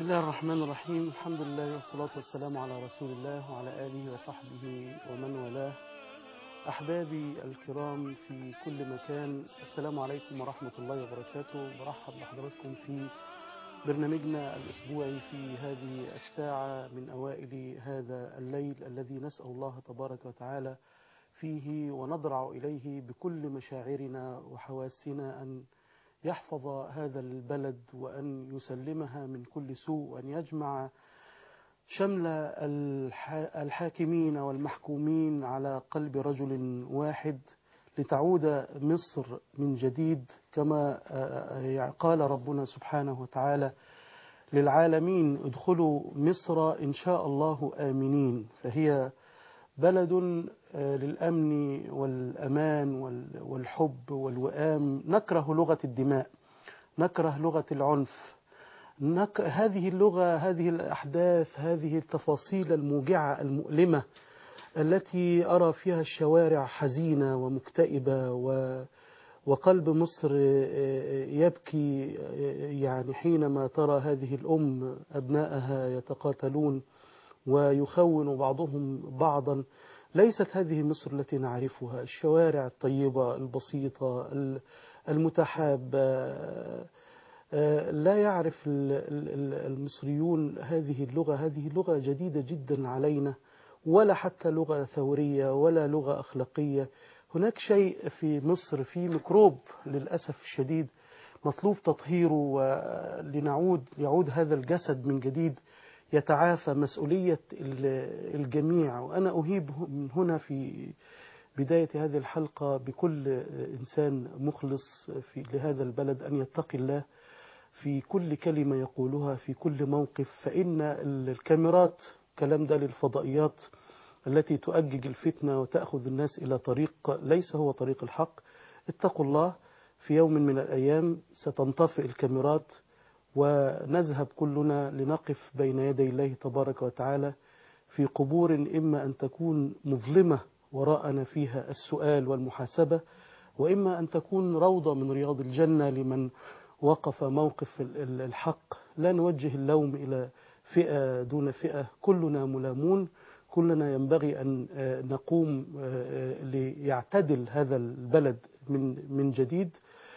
الله الرحمن الرحيم الحمد لله والصلاة والسلام على رسول الله وعلى آله وصحبه ومن والاه أحبابي الكرام في كل مكان السلام عليكم ورحمة الله وبركاته برحب بحضراتكم في برنامجنا الأسبوعي في هذه الساعة من أوائل هذا الليل الذي نسأل الله تبارك وتعالى فيه ونضرع إليه بكل مشاعرنا وحواسنا أن يحفظ هذا البلد وأن يسلمها من كل سوء وأن يجمع شمل الحاكمين والمحكومين على قلب رجل واحد لتعود مصر من جديد كما قال ربنا سبحانه وتعالى للعالمين ادخلوا مصر إن شاء الله آمنين فهي بلد للأمن والأمان والحب والوئام نكره لغة الدماء نكره لغة العنف نك... هذه اللغة هذه الأحداث هذه التفاصيل الموجعة المؤلمة التي أرى فيها الشوارع حزينة ومكتئبة و... وقلب مصر يبكي يعني حينما ترى هذه الأم أبنائها يتقاتلون ويخون بعضهم بعضا ليست هذه مصر التي نعرفها الشوارع الطيبة البسيطة المتحابة لا يعرف المصريون هذه اللغة هذه لغة جديدة جدا علينا ولا حتى لغة ثورية ولا لغة أخلاقية هناك شيء في مصر في ميكروب للأسف الشديد مطلوب تطهيره لنعود يعود هذا الجسد من جديد يتعافى مسؤولية الجميع وأنا أهيب من هنا في بداية هذه الحلقة بكل إنسان مخلص في لهذا البلد أن يتقي الله في كل كلمة يقولها في كل موقف فإن الكاميرات كلام ده للفضائيات التي تؤجج الفتنة وتأخذ الناس إلى طريق ليس هو طريق الحق اتقوا الله في يوم من الأيام ستنطفئ الكاميرات ونذهب كلنا لنقف بين يدي الله تبارك وتعالى في قبور إما أن تكون مظلمة وراءنا فيها السؤال والمحاسبة وإما أن تكون روضة من رياض الجنة لمن وقف موقف الحق لا نوجه اللوم إلى فئة دون فئة كلنا ملامون كلنا ينبغي أن نقوم ليعتدل هذا البلد من من جديد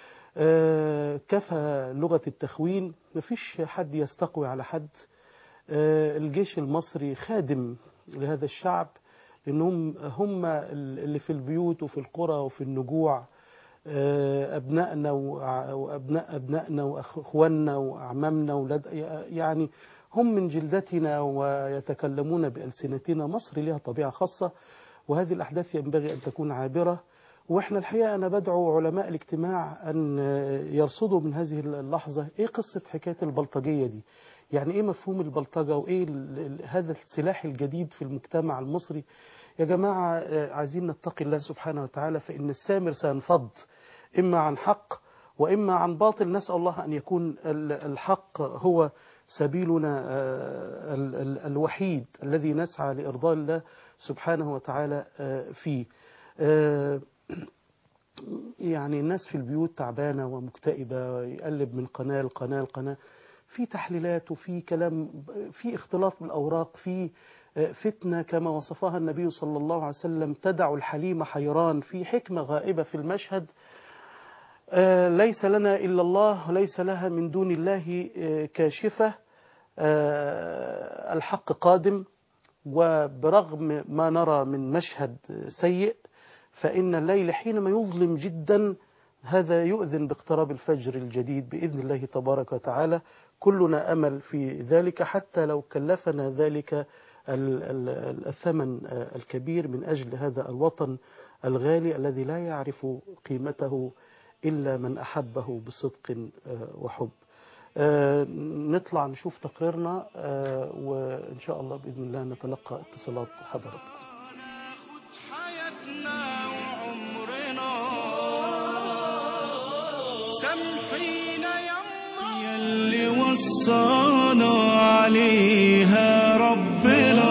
كفى لغة التخوين مفيش حد يستقوي على حد الجيش المصري خادم لهذا الشعب لأنهم هم اللي في البيوت وفي القرى وفي النجوع أبنائنا وأبناء أبنائنا وأخواننا وأعمامنا ولاد يعني هم من جلدتنا ويتكلمون بألسنتنا مصر لها طبيعة خاصة وهذه الأحداث ينبغي أن تكون عابرة واحنا الحقيقة أنا بدعو علماء الاجتماع أن يرصدوا من هذه اللحظة إيه قصة حكاية البلطجية دي يعني إيه مفهوم البلطجة وإيه هذا السلاح الجديد في المجتمع المصري يا جماعة عايزين نتقي الله سبحانه وتعالى فإن السامر سينفض إما عن حق وإما عن باطل نسأل الله أن يكون الحق هو سبيلنا الوحيد الذي نسعى لإرضاء الله سبحانه وتعالى فيه يعني الناس في البيوت تعبانة ومكتئبة يقلب من قناة لقناة لقناة في تحليلات وفي كلام في اختلاط بالأوراق في فتنة كما وصفها النبي صلى الله عليه وسلم تدع الحليم حيران في حكمة غائبة في المشهد ليس لنا إلا الله وليس لها من دون الله كاشفة الحق قادم وبرغم ما نرى من مشهد سيء فإن الليل حينما يظلم جدا هذا يؤذن باقتراب الفجر الجديد بإذن الله تبارك وتعالى كلنا أمل في ذلك حتى لو كلفنا ذلك الثمن الكبير من أجل هذا الوطن الغالي الذي لا يعرف قيمته إلا من أحبه بصدق وحب نطلع نشوف تقريرنا وإن شاء الله بإذن الله نتلقى اتصالات حضراتكم اللي وصانا عليها ربنا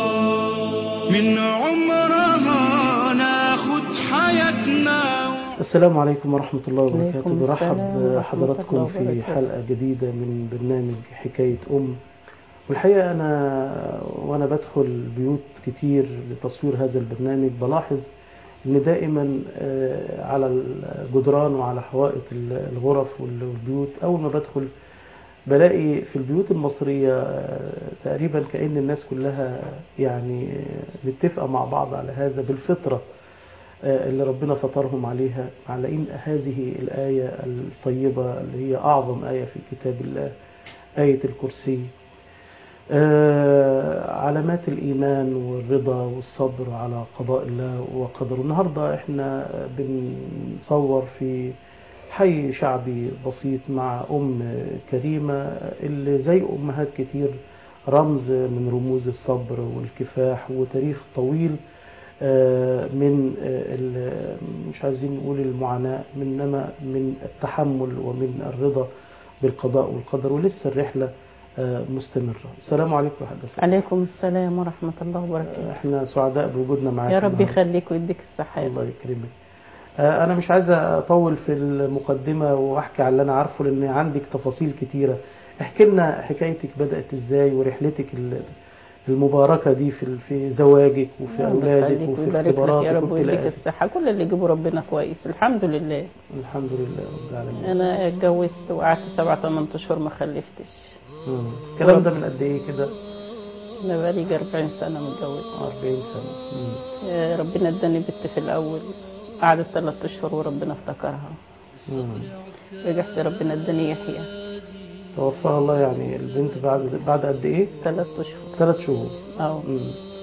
من عمرها ناخد حياتنا السلام عليكم ورحمة الله عليكم وبركاته السلام برحب ورحمة حضراتكم الله في وبركاته. حلقة جديدة من برنامج حكاية أم والحقيقة أنا وأنا بدخل بيوت كتير لتصوير هذا البرنامج بلاحظ إن دائما آه، على الجدران وعلى حوائط الغرف والبيوت أول ما بدخل بلاقي في البيوت المصرية آه، تقريبا كأن الناس كلها يعني آه، متفقة مع بعض على هذا بالفطرة آه، اللي ربنا فطرهم عليها على إن هذه الآية الطيبة اللي هي أعظم آية في كتاب الله آية الكرسي آه، علامات الإيمان والرضا والصبر على قضاء الله وقدره النهاردة احنا بنصور في حي شعبي بسيط مع أم كريمة اللي زي أمهات كتير رمز من رموز الصبر والكفاح وتاريخ طويل آه، من آه، ال- مش عايزين نقول المعاناة إنما من التحمل ومن الرضا بالقضاء والقدر ولسه الرحلة آه، مستمرة السلام عليكم يا حدث عليكم السلام ورحمة الله وبركاته احنا سعداء بوجودنا معاك يا رب النهاردة. يخليك ويديك الصحة الله يكرمك آه، انا مش عايز اطول في المقدمة واحكي على اللي انا عارفه لان عندك تفاصيل كتيرة احكي لنا حكايتك بدأت ازاي ورحلتك ال- المباركة دي في في زواجك وفي يا رب اولادك يخليك وفي ويبارك لك يا اختباراتك رب ويديك وابتلاءاتك الصحة كل اللي يجيبه ربنا كويس الحمد لله الحمد لله رب العالمين أنا اتجوزت وقعدت سبعة ثمان أشهر ما خلفتش مم. الكلام ده من قد ايه كده أنا بقالي 40 سنة متجوزة 40 سنة مم. يا ربنا اداني بنت في الأول قعدت ثلاث أشهر وربنا افتكرها مم. رجعت ربنا اداني يحيى توفاها الله يعني البنت بعد بعد قد ايه ثلاث أشهر ثلاث شهور أو مم.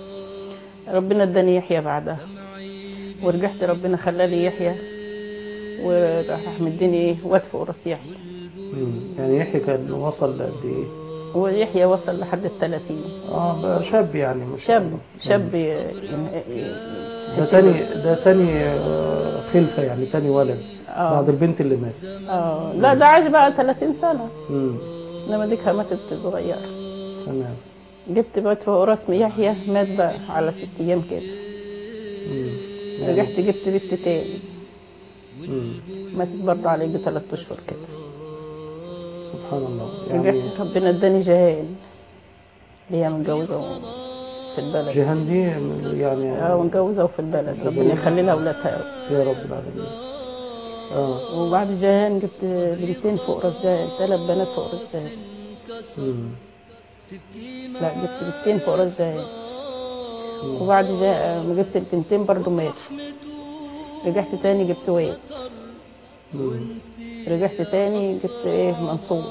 ربنا اداني يحيى بعدها ورجعت ربنا خلالي يحيى وراح مديني ايه واد فوق راس يحيى مم. يعني يحيى كان وصل لقد ايه ويحيى وصل لحد الثلاثين اه بقى شاب يعني مش شاب شاب يعني ده تاني ده تاني آه، خلفة يعني تاني ولد آه. بعد البنت اللي مات اه لا ده عاش بقى 30 سنة مم. انما ديك ماتت صغيرة تمام جبت بقى فوق راس يحيى مات بقى على ست ايام كده مم. يعني- رجعت جبت بنت تاني مم. ماتت برضه على يجي ثلاث اشهر كده سبحان الله يعني رجعت ربنا اداني جهان اللي هي متجوزة في البلد جيهان دي يعني اه متجوزة وفي البلد ربنا يخلي لها اولادها يا رب العالمين اه وبعد جهان جبت بنتين فوق راس جهان ثلاث بنات فوق راس جهان مم. لا جبت بنتين فوق راس جهان وبعد جاء ما جبت البنتين برضو ماتوا رجعت تاني جبت واد مم. رجعت تاني جبت ايه منصور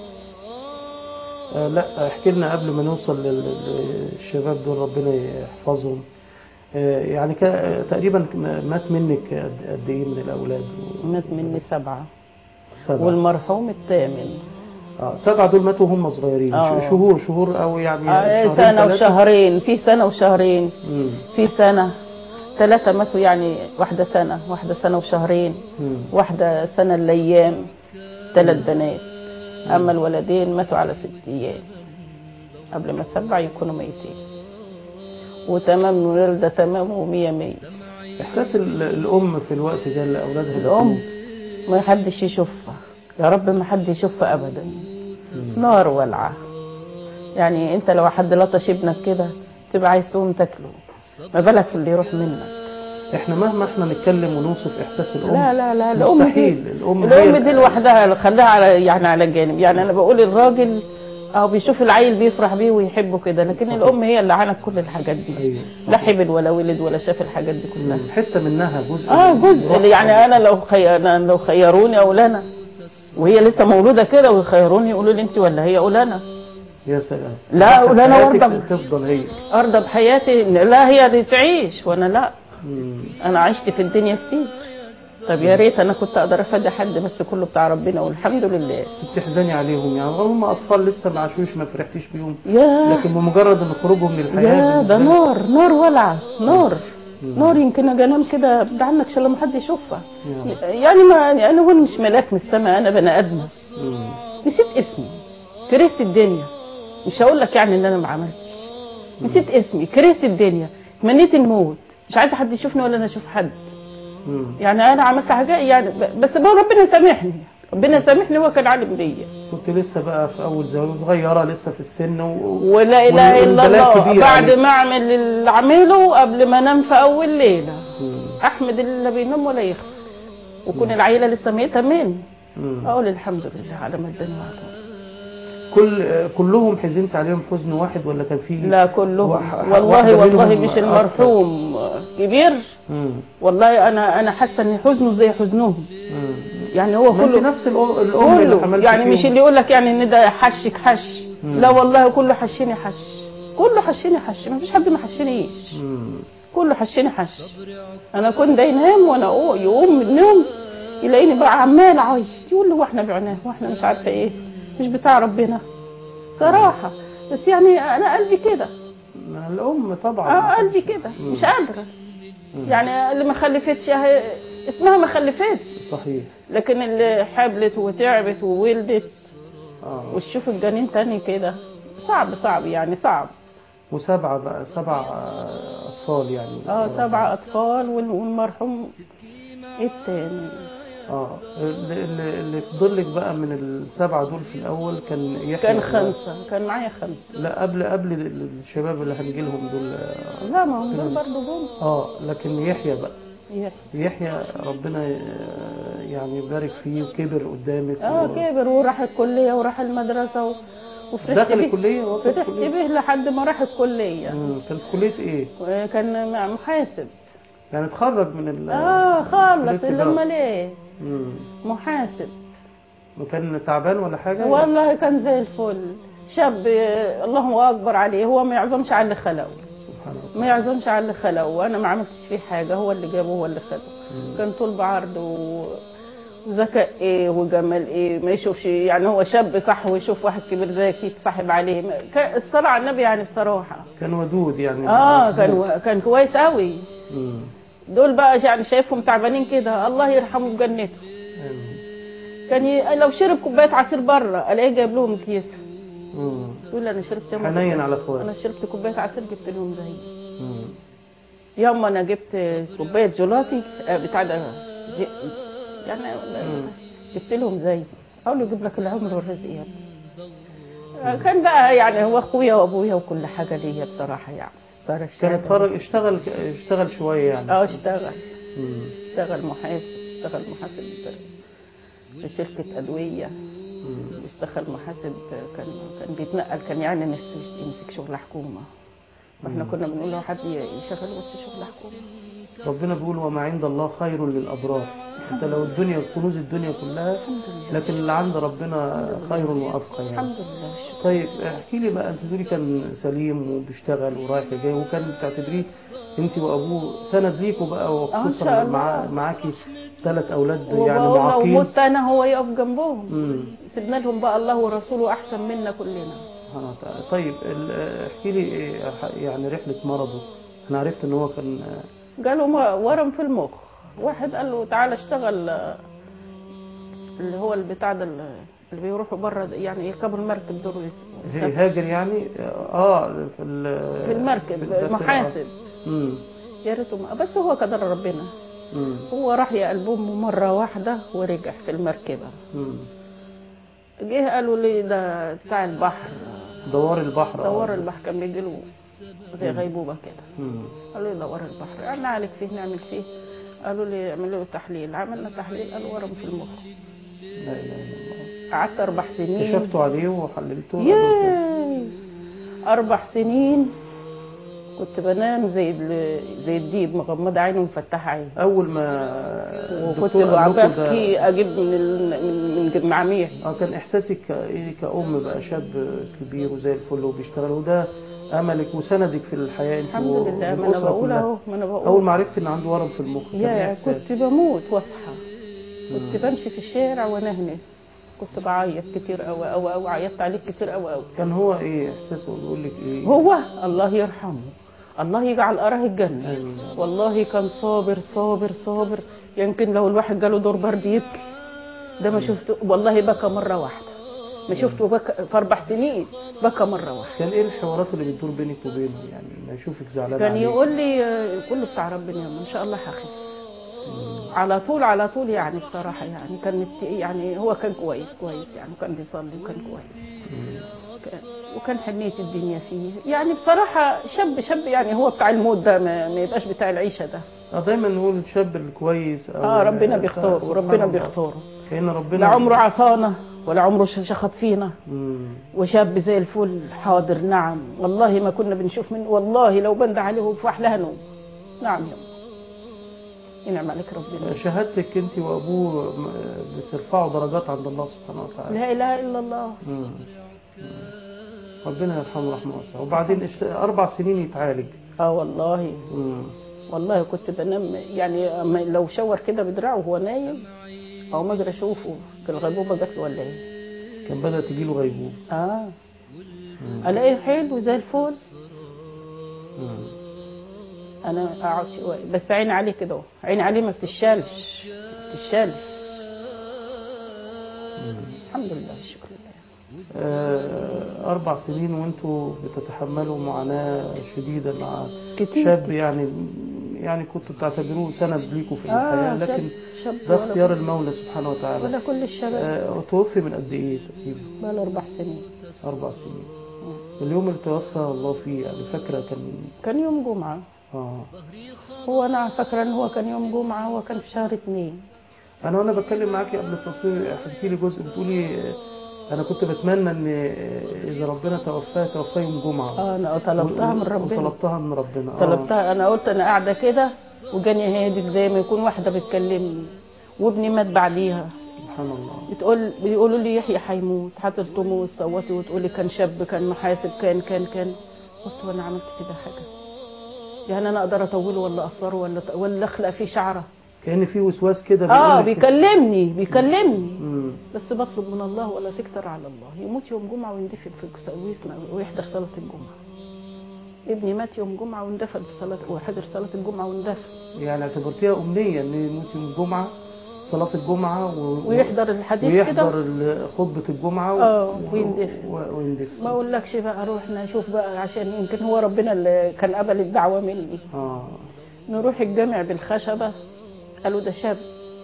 آه لا احكي لنا قبل ما نوصل لل- للشباب دول ربنا يحفظهم آه يعني كا- تقريبا مات منك قد قد ايه من الاولاد مات مني سبعة سبعة والمرحوم الثامن آه سبعة دول ماتوا هم صغيرين آه. ش- شهور شهور او يعني آه شهرين سنة ثلاثة. وشهرين في سنة وشهرين مم. في سنة ثلاثة ماتوا يعني واحدة سنة واحدة سنة وشهرين مم. واحدة سنة الأيام ثلاث بنات أما الولدين ماتوا على ست أيام قبل ما السبع يكونوا ميتين وتمام الولدة تمام ومية مية احساس ال- الام في الوقت ده اللي اولادها الأم بتموت. ما حدش يشوفها يا رب ما حد يشوفها أبدا نار والعة يعني أنت لو حد لطش ابنك كده تبقى عايز تقوم تاكله ما بالك في اللي يروح منك احنا مهما احنا نتكلم ونوصف احساس الام لا لا لا الأم دي مستحيل الام الأم هي- دي لوحدها خليها على يعني على جانب يعني أنا بقول الراجل أو بيشوف العيل بيفرح بيه ويحبه كده لكن صحيح. الأم هي اللي عانت كل الحاجات دي ايوه لا حبل ولا ولد ولا شاف الحاجات دي كلها مم. حته منها جزء اه من جزء روحها. يعني انا لو خي... أنا لو خيروني اقول انا وهي لسه مولوده كده ويخيروني يقولوا لي انت ولا هي اقول انا يا سلام لا، حتى أقول أنا حياتك وأرضى. تفضل هي ارضى بحياتي إن لا هي اللي تعيش وانا لا مم. انا عشت في الدنيا كتير طب يا ريت انا كنت اقدر افدي حد بس كله بتاع ربنا والحمد لله بتحزني عليهم يعني هم اطفال لسه ما عاشوش ما فرحتيش بيهم يا لكن بمجرد ان خروجهم من الحياه يا ده بالنسبة لك- نار نار ولعه نار مم. نار يمكن اجي انام كده بعيد عنك عشان لما حد يشوفها يا. يعني ما يعني انا هو مش ملاك من السماء انا بني ادمه مم. نسيت اسمي كرهت الدنيا مش هقول لك يعني ان انا ما عملتش نسيت اسمي كرهت الدنيا تمنيت الموت مش عايزه حد يشوفني ولا انا اشوف حد مم. يعني انا عملت حاجه يعني ب- بس بقول ربنا يسامحني ربنا يسامحني هو كان عالم بيا كنت لسه بقى في اول زواج صغيره لسه في السن و... ولا اله الا والبلاء الله كبير بعد عليك. ما اعمل اللي اعمله قبل ما انام في اول ليله مم. احمد اللي لا بينام ولا يخفى وكون العيله لسه ميته مني مم. اقول الحمد لله على ما اداني وعطاني. كل آه، كلهم حزنت عليهم حزن واحد ولا كان في لا كلهم وح- والله واحدة والله منهم مش أثر؟ المرحوم كبير مم. والله انا انا حاسه ان حزنه زي حزنهم مم. يعني هو ما انت كله نفس الام, الأم اللي كله حملت يعني مش فيهم. اللي يقول لك يعني ان ده حشك حش مم. لا والله كله حشني حش كله حشني حش ما فيش حد ما حشنيش مم. كله حشني حش انا كنت ينام وانا أقو- يقوم من النوم يلاقيني بقى عمال اعيط يقول له واحنا بعناه واحنا مش عارفه ايه مش بتاع ربنا صراحه بس يعني انا قلبي كده ما الام طبعا اه قلبي كده مم. مش قادره مم. يعني اللي ما خلفتش اهي اسمها ما خلفتش صحيح لكن اللي حبلت وتعبت وولدت اه وتشوف الجنين تاني كده صعب صعب يعني صعب وسبعه بقى سبع آه، اطفال يعني اه سبع اطفال وال- والمرحوم التاني اه اللي, اللي, اللي فضل لك بقى من السبعه دول في الاول كان يحيى كان خمسة كان معايا خمسة لا قبل قبل الشباب اللي هنجي لهم دول آه، لا ما هم دول برضه جم اه لكن يحيى بقى يحيى. يحيى ربنا ي- يعني يبارك فيه وكبر قدامك اه و- كبر وراح الكلية وراح المدرسة و... وفرحت دخل بيه الكلية وصل فرحت الكلية به لحد ما راح الكلية مم. كان في كلية ايه؟ كان مع محاسب يعني اتخرج من ال اه خالص كلية لما تجارة. ليه مم. محاسب وكان تعبان ولا حاجة؟ والله كان زي الفل شاب آه، الله اكبر عليه هو ما يعظمش على اللي خلقه سبحان الله ما يعظمش على اللي خلقه وانا ما عملتش فيه حاجه هو اللي جابه هو اللي خده مم. كان طول بعرض و- وذكاء ايه وجمال ايه ما يشوفش يعني هو شاب صح ويشوف واحد كبير زي كده صاحب عليه ما- كان- الصلاة على النبي يعني بصراحة كان ودود يعني اه كان كان كويس قوي مم. دول بقى يعني شايفهم تعبانين كده الله يرحمه بجنته آمين. كان ي... لو شرب كوبايه عصير بره الاقيه جايب لهم كيس مم. يقول لي انا شربت يوم حنين على اخوانه انا شربت كوبايه عصير جبت لهم زي مم. يوم انا جبت كوبايه جيلاتي آه، بتاع ده جي... يعني مم. جبت لهم زي اقول له يجيب لك العمر والرزق يا ابني آه، كان بقى يعني هو اخويا وابويا وكل حاجه ليا بصراحه يعني صار كان الشهادة. اتفرج اشتغل اشتغل شوية يعني اه اشتغل مم. اشتغل محاسب اشتغل محاسب في شركه ادويه مم. اشتغل محاسب كان كان بيتنقل كان يعني نفسه يمسك شغل حكومه واحنا كنا بنقول له حد يشغله بس شغل حكومه ربنا بيقول وما عند الله خير للأبرار حتى لو الدنيا كنوز الدنيا كلها الحمد لله لكن اللي عند ربنا خير وأبقى يعني الحمد لله والشكر. طيب احكي لي بقى انت تقولي كان سليم وبيشتغل ورايح جاي وكان بتعتبريه انت وابوه سند ليكوا بقى آه، إن وخصوصا شاء الله. مع معاكي ثلاث اولاد يعني وبقول لو معاقين مت انا هو يقف جنبهم امم سيبنا لهم بقى الله ورسوله احسن منا كلنا سبحانه وتعالى طيب ال- احكي لي إيه يعني رحله مرضه انا عرفت ان هو كان قالوا ما- ورم في المخ واحد قال له تعالى اشتغل آه، اللي هو البتاع ده اللي اللي بيروحوا بره ده، يعني يركبوا المركب دول ويس- هي- هاجر يعني اه في ال- في المركب الداخل، آه. محاسب امم يا ريته ما- بس هو قدر ربنا امم هو راح يقلب امه مره واحده ورجع في المركبه امم جه قالوا لي ده بتاع البحر دوار البحر آه. دوار البحر كان بيجي له زي غيبوبه كده مم. قالوا لي دوار البحر قال نعالج فيه نعمل فيه قالوا لي اعملوا له تحليل عملنا تحليل قالوا ورم في المخ لا اله الا الله قعدت اربع سنين كشفتوا عليه وحللتوه ياي اربع سنين كنت بنام زي ال- زي الديب مغمضه عيني ومفتحه عيني اول ما وكنت الدكتور قال لكم ده- ببكي اجيب من ال- من من معاميعي اه كان احساسك ك- ايه كأم بقى شاب كبير وزي الفل وبيشتغل وده املك وسندك في الحياه انت الحمد و- لله ما انا والأسرة بقول كلها. اهو ما انا بقول اول ما عرفت ان عنده ورم في المخ كان إيه يا إحساسك؟ كنت بموت واصحى كنت بمشي في الشارع وانهنه كنت بعيط كتير قوي قوي قوي عيطت عليه كتير قوي قوي كان هو ايه احساسه بيقول لك ايه هو الله يرحمه الله يجعل أراه الجنة آمين. والله كان صابر صابر صابر يمكن لو الواحد جاله دور برد يبكي ده ما شفته والله بكى مرة واحدة ما شفته بكى في أربع سنين بكى مرة واحدة كان ايه الحوارات اللي بتدور بينك وبينه يعني ما يشوفك زعلان كان عليه؟ يقول لي آه، كله بتاع ربنا يا أم، إن شاء الله هخف على طول على طول يعني بصراحة يعني كان مت- يعني هو كان كويس كويس يعني وكان بيصلي وكان كويس كان- وكان حنية الدنيا فيه يعني بصراحة شاب شاب يعني هو بتاع الموت ده ما, ما يبقاش بتاع العيشة ده اه دايما نقول الشاب الكويس او اه ربنا ال- بيختاره سبحان وربنا الله. بيختاره كأن ربنا لا عمره عصانا ولا عمره شخط فينا مم. وشاب زي الفل حاضر نعم والله ما كنا بنشوف منه والله لو بند عليه في أحلى نوم نعم يا أم. ينعم عليك ربنا شهادتك انت وابوه م- بترفعوا درجات عند الله سبحانه وتعالى لا إله إلا الله مم. مم. ربنا يرحمه رحمه واسعه وبعدين اشت- اربع سنين يتعالج اه والله مم. والله كنت بنام يعني أما لو شاور كده بدراعه وهو نايم او ما اقدر اشوفه كان الغيبوبه جات له ولا ايه كان بدأ تجيله غيبوبة اه الاقيه حلو زي الفل مم. انا اقعد شويه بس عيني عليه كده اهو عيني عليه ما بتشالش ما بتشالش الحمد لله الشكر لله آه، أربع سنين وأنتوا بتتحملوا معاناة شديدة مع كتير شاب يعني يعني كنتوا بتعتبروه سند ليكوا في الحياة اه لكن شاب, شاب ده ولا اختيار كل- المولى سبحانه وتعالى ولا كل الشباب آه، توفي من قد إيه تقريبا بقى له اربع سنين أربع سنين اليوم اللي توفى الله فيه يعني فاكرة كان كان يوم جمعه آه هو انا فاكره ان هو كان يوم جمعه هو كان في شهر اتنين أنا وأنا بتكلم معاكي قبل التصوير حكيتي لي جزء بتقولي آه، أنا كنت بتمنى إن آه، إذا ربنا توفاه توفاه يوم جمعة اه انا طلبتها من ربنا وطلبتها من ربنا آه. طلبتها انا قلت انا قاعده كده وجاني هادف زي ما يكون واحده بتكلمني وابني مات بعديها سبحان الله بتقول بيقولوا لي يحيى هيموت هتلطمي وتصوتي وتقولي كان شاب كان محاسب كان كان كان قلت وانا عملت كده حاجه يعني انا اقدر اطوله ولا اقصره ولا ولا اخلق فيه شعره كأن في وسواس كده اه بيقول لك- بيكلمني بيكلمني مم. بس بطلب من الله ولا تكتر على الله يموت يوم جمعه ويندفن في ويسمع ويحضر صلاه الجمعه ابني مات يوم جمعه واندفن في صلاه وحضر صلاه الجمعه واندفن يعني اعتبرتيها أمنية إن يموت يوم الجمعة صلاة الجمعة و... ويحضر الحديث كده ويحضر ال- خطبة الجمعة و... آه، ويندفن. و... ويندفن ما اقولكش بقى روح نشوف بقى عشان يمكن هو ربنا اللي كان قبل الدعوه مني آه نروح الجامع بالخشبه قالوا ده شاب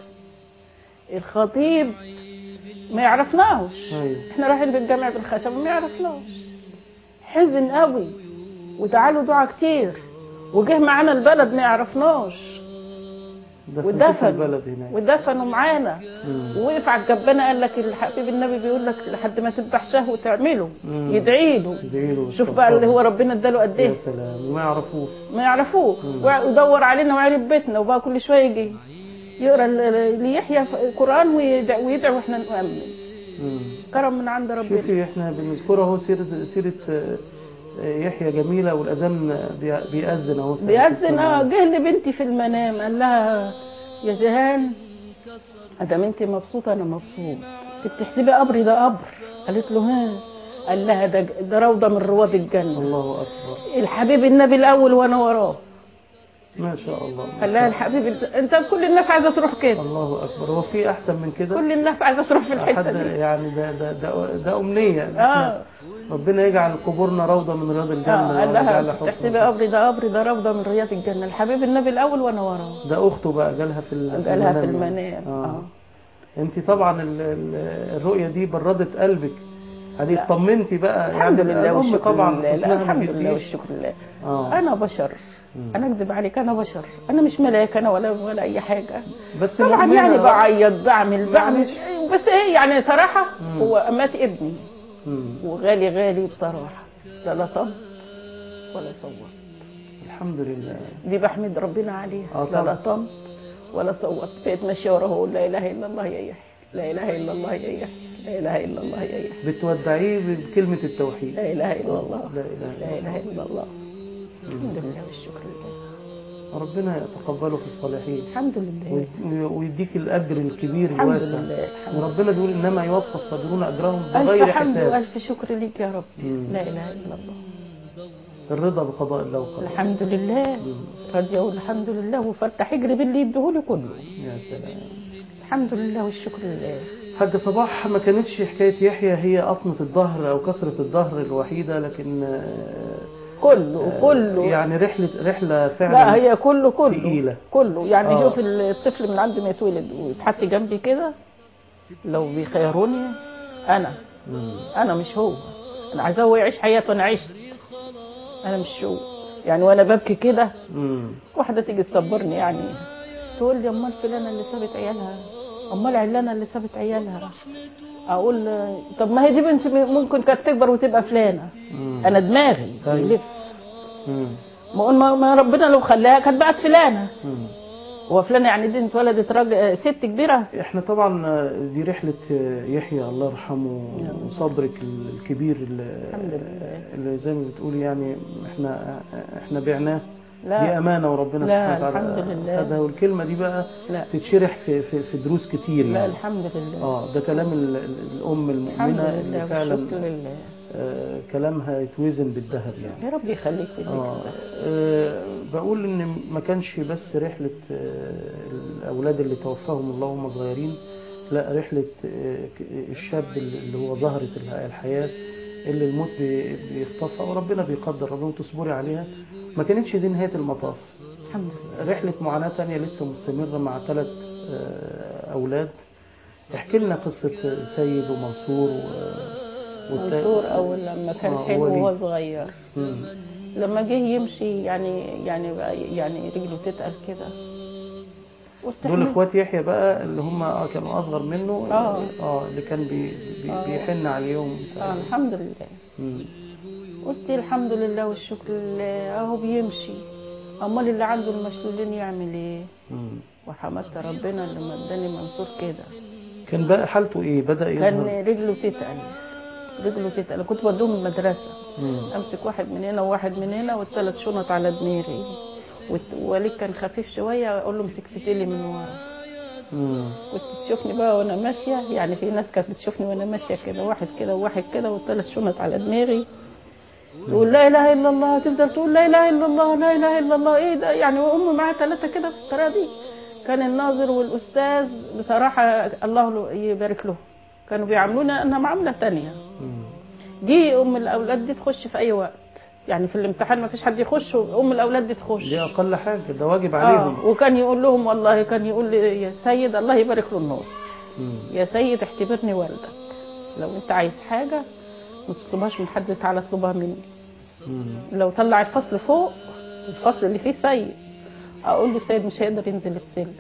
الخطيب ما يعرفناهوش أيوه احنا رايحين بالجامع بالخشبه ما يعرفناش حزن قوي وتعالوا دعاء كتير وجه معانا البلد ما يعرفناش ده في ودفن البلد هناك ودفنوا معانا مم. ووقف على الجبانه قال لك الحبيب النبي بيقول لك لحد ما تذبح شهوه تعمله مم. يدعي له يدعيله شوف بقى اللي هو ربنا اداله قد يا ايه سلام وما يعرفوه ما يعرفوه مم. وع- ودور علينا وعرف بيتنا وبقى كل شويه يجي يقرا ال- ال- ليحيى قران ويدعي ويدعي واحنا نؤمن مم. كرم من عند ربنا شوفي احنا بنذكرها اهو سيرة سيرة آه، آه، يحيى جميلة والأذان بي- بيأذن اهو بيأذن اه جه لبنتي في المنام قال لها يا جهان ادام انت مبسوطه انا مبسوط انت بتحسبي قبري ده قبر قالت له ها قال لها ده ده روضه من رواد الجنه الله أكبر الحبيب النبي الاول وانا وراه ما شاء الله قال لها الحبيب انت كل الناس عايزه تروح كده الله أكبر هو في أحسن من كده كل الناس عايزه تروح في الحته حد دي يعني ده ده ده, ده أمنية إن اه إحنا ربنا يجعل قبورنا روضة من رياض الجنة اه قال ويجعلها لها حفرة. تحسبي قبري ده قبري ده روضه من رياض الجنه الحبيب النبي الاول وانا وراه ده أخته بقى جالها في ال- قالها في المنام. المنام آه. اه انت طبعا ال- ال- الرؤية دي بردت قلبك يعني لا. اطمنتي بقى الحمد يعني لله الأم والشكر طبعا لله لا حسنها ما الحمد لله بيديش. والشكر لله اه انا بشر مم. انا اكذب عليك انا بشر انا مش ملاك انا ولا ولا اي حاجه بس طبعا مؤمنة يعني بقى. بعيط بعمل بعمل معلش. بس ايه يعني صراحه مم. هو مات ابني مم. وغالي غالي بصراحه لا لطمت ولا صوت الحمد لله دي بحمد ربنا عليها آه لا طبعا. لطمت ولا صوت بقيت ماشيه وراه اقول لا اله الا الله يا يحيى لا اله الا الله يا يحيى لا اله الا الله يا يحيى بتودعيه بكلمة التوحيد لا اله الا الله لا إله إلا لا اله الا الله الحمد لله والشكر لله ربنا يتقبله في الصالحين الحمد لله وي- ويديك الأجر الكبير الحمد الواسع لله الحمد لله وربنا بيقول إنما يوفى الصابرون أجرهم ألف بغير حمد حساب وألف شكر لك يا رب مم. لا إله إلا الله الرضا بقضاء الله وقدره الحمد لله مم. راضية أقول الحمد لله وفتح اجري باللي يديهولي كله يا سلام الحمد لله والشكر لله حاج صباح ما كانتش حكاية يحيى هي قطمة الظهر أو كسرة الظهر الوحيدة لكن آه، كله كله يعني رحلة رحلة فعلا لا هي كله كله تقيلة. كله يعني آه. شوف الطفل من عند ما يتولد ويتحط جنبي كده لو بيخيروني انا مم. انا مش هو انا عايزاه هو يعيش حياته انا عشت انا مش هو يعني وانا ببكي كده مم. واحده تيجي تصبرني يعني تقول لي امال فلانه اللي سابت عيالها امال علانه اللي سابت عيالها اقول طب ما هي دي بنت ممكن كانت تكبر وتبقى فلانه مم. انا دماغي أيوة. بيلف مم. ما اقول ما ما ربنا لو خلاها كانت بقت فلانه مم. هو فلانه يعني دي اتولدت راجل ست كبيره احنا طبعا دي رحلة يحيى الله يرحمه وصبرك الكبير اللي, الحمد لله. اللي زي ما بتقولي يعني احنا احنا بعناه لا. دي امانه وربنا لا، سبحانه وتعالى الحمد لله. خدها والكلمه دي بقى لا. تتشرح في في, في دروس كتير لا يعني الحمد لله اه ده كلام ال- ال- الام الحمد المؤمنه لله اللي والشكر فعلا لله آه كلامها يتوزن بالذهب يعني يا رب يخليك آه. ويديك آه بقول ان ما كانش بس رحله آه الاولاد اللي توفاهم الله وهم صغيرين لا رحله آه ك- الشاب اللي اللي هو زهره الح- الحياه اللي الموت بي- بيخطفها وربنا بيقدر ربنا تصبري عليها ما كانتش دي نهايه المطاف الحمد لله رحله معاناه تانية لسه مستمره مع ثلاث اولاد احكي لنا قصه سيد ومنصور و والتا- منصور اول لما كان آه، حلو وليد. وهو صغير مم. لما جه يمشي يعني يعني بقى يعني رجله تتقل كده قلت دول احنا- اخوات يحيى بقى اللي هم آه كانوا اصغر منه آه. اه اللي كان بي بي آه. بيحن عليهم آه ويساعدهم. الحمد لله مم. قلت الحمد لله والشكر لله اهو بيمشي امال اللي عنده المشلولين يعمل ايه مم. وحمدت ربنا اللي ما اداني منصور كده كان بقى حالته ايه بدا يظهر كان رجله تتقل رجله تتقل كنت بدوهم المدرسه مم. امسك واحد من هنا وواحد من هنا والثلاث شنط على دماغي والت- ووليد كان خفيف شويه اقول له امسك فتيلي من ورا مم. كنت تشوفني بقى وانا ماشيه يعني في ناس كانت بتشوفني وانا ماشيه كده واحد كده وواحد كده والثلاث شنط على دماغي تقول لا اله الا الله تفضل تقول لا اله الا الله لا اله الا الله ايه ده يعني وام معاها ثلاثه كده في الطريقه دي كان الناظر والاستاذ بصراحه الله له- يبارك له كانوا بيعاملونا انها معامله تانية مم. دي ام الاولاد دي تخش في اي وقت يعني في الامتحان ما فيش حد يخش ام الاولاد دي تخش دي اقل حاجه ده واجب آه عليهم وكان يقول لهم والله كان يقول لي يا سيد الله يبارك له الناصر مم. يا سيد اعتبرني والدك لو انت عايز حاجه ما تطلبهاش من حد تعالى اطلبها مني مم. لو طلع الفصل فوق الفصل اللي فيه سيد اقول له سيد مش هيقدر ينزل السلم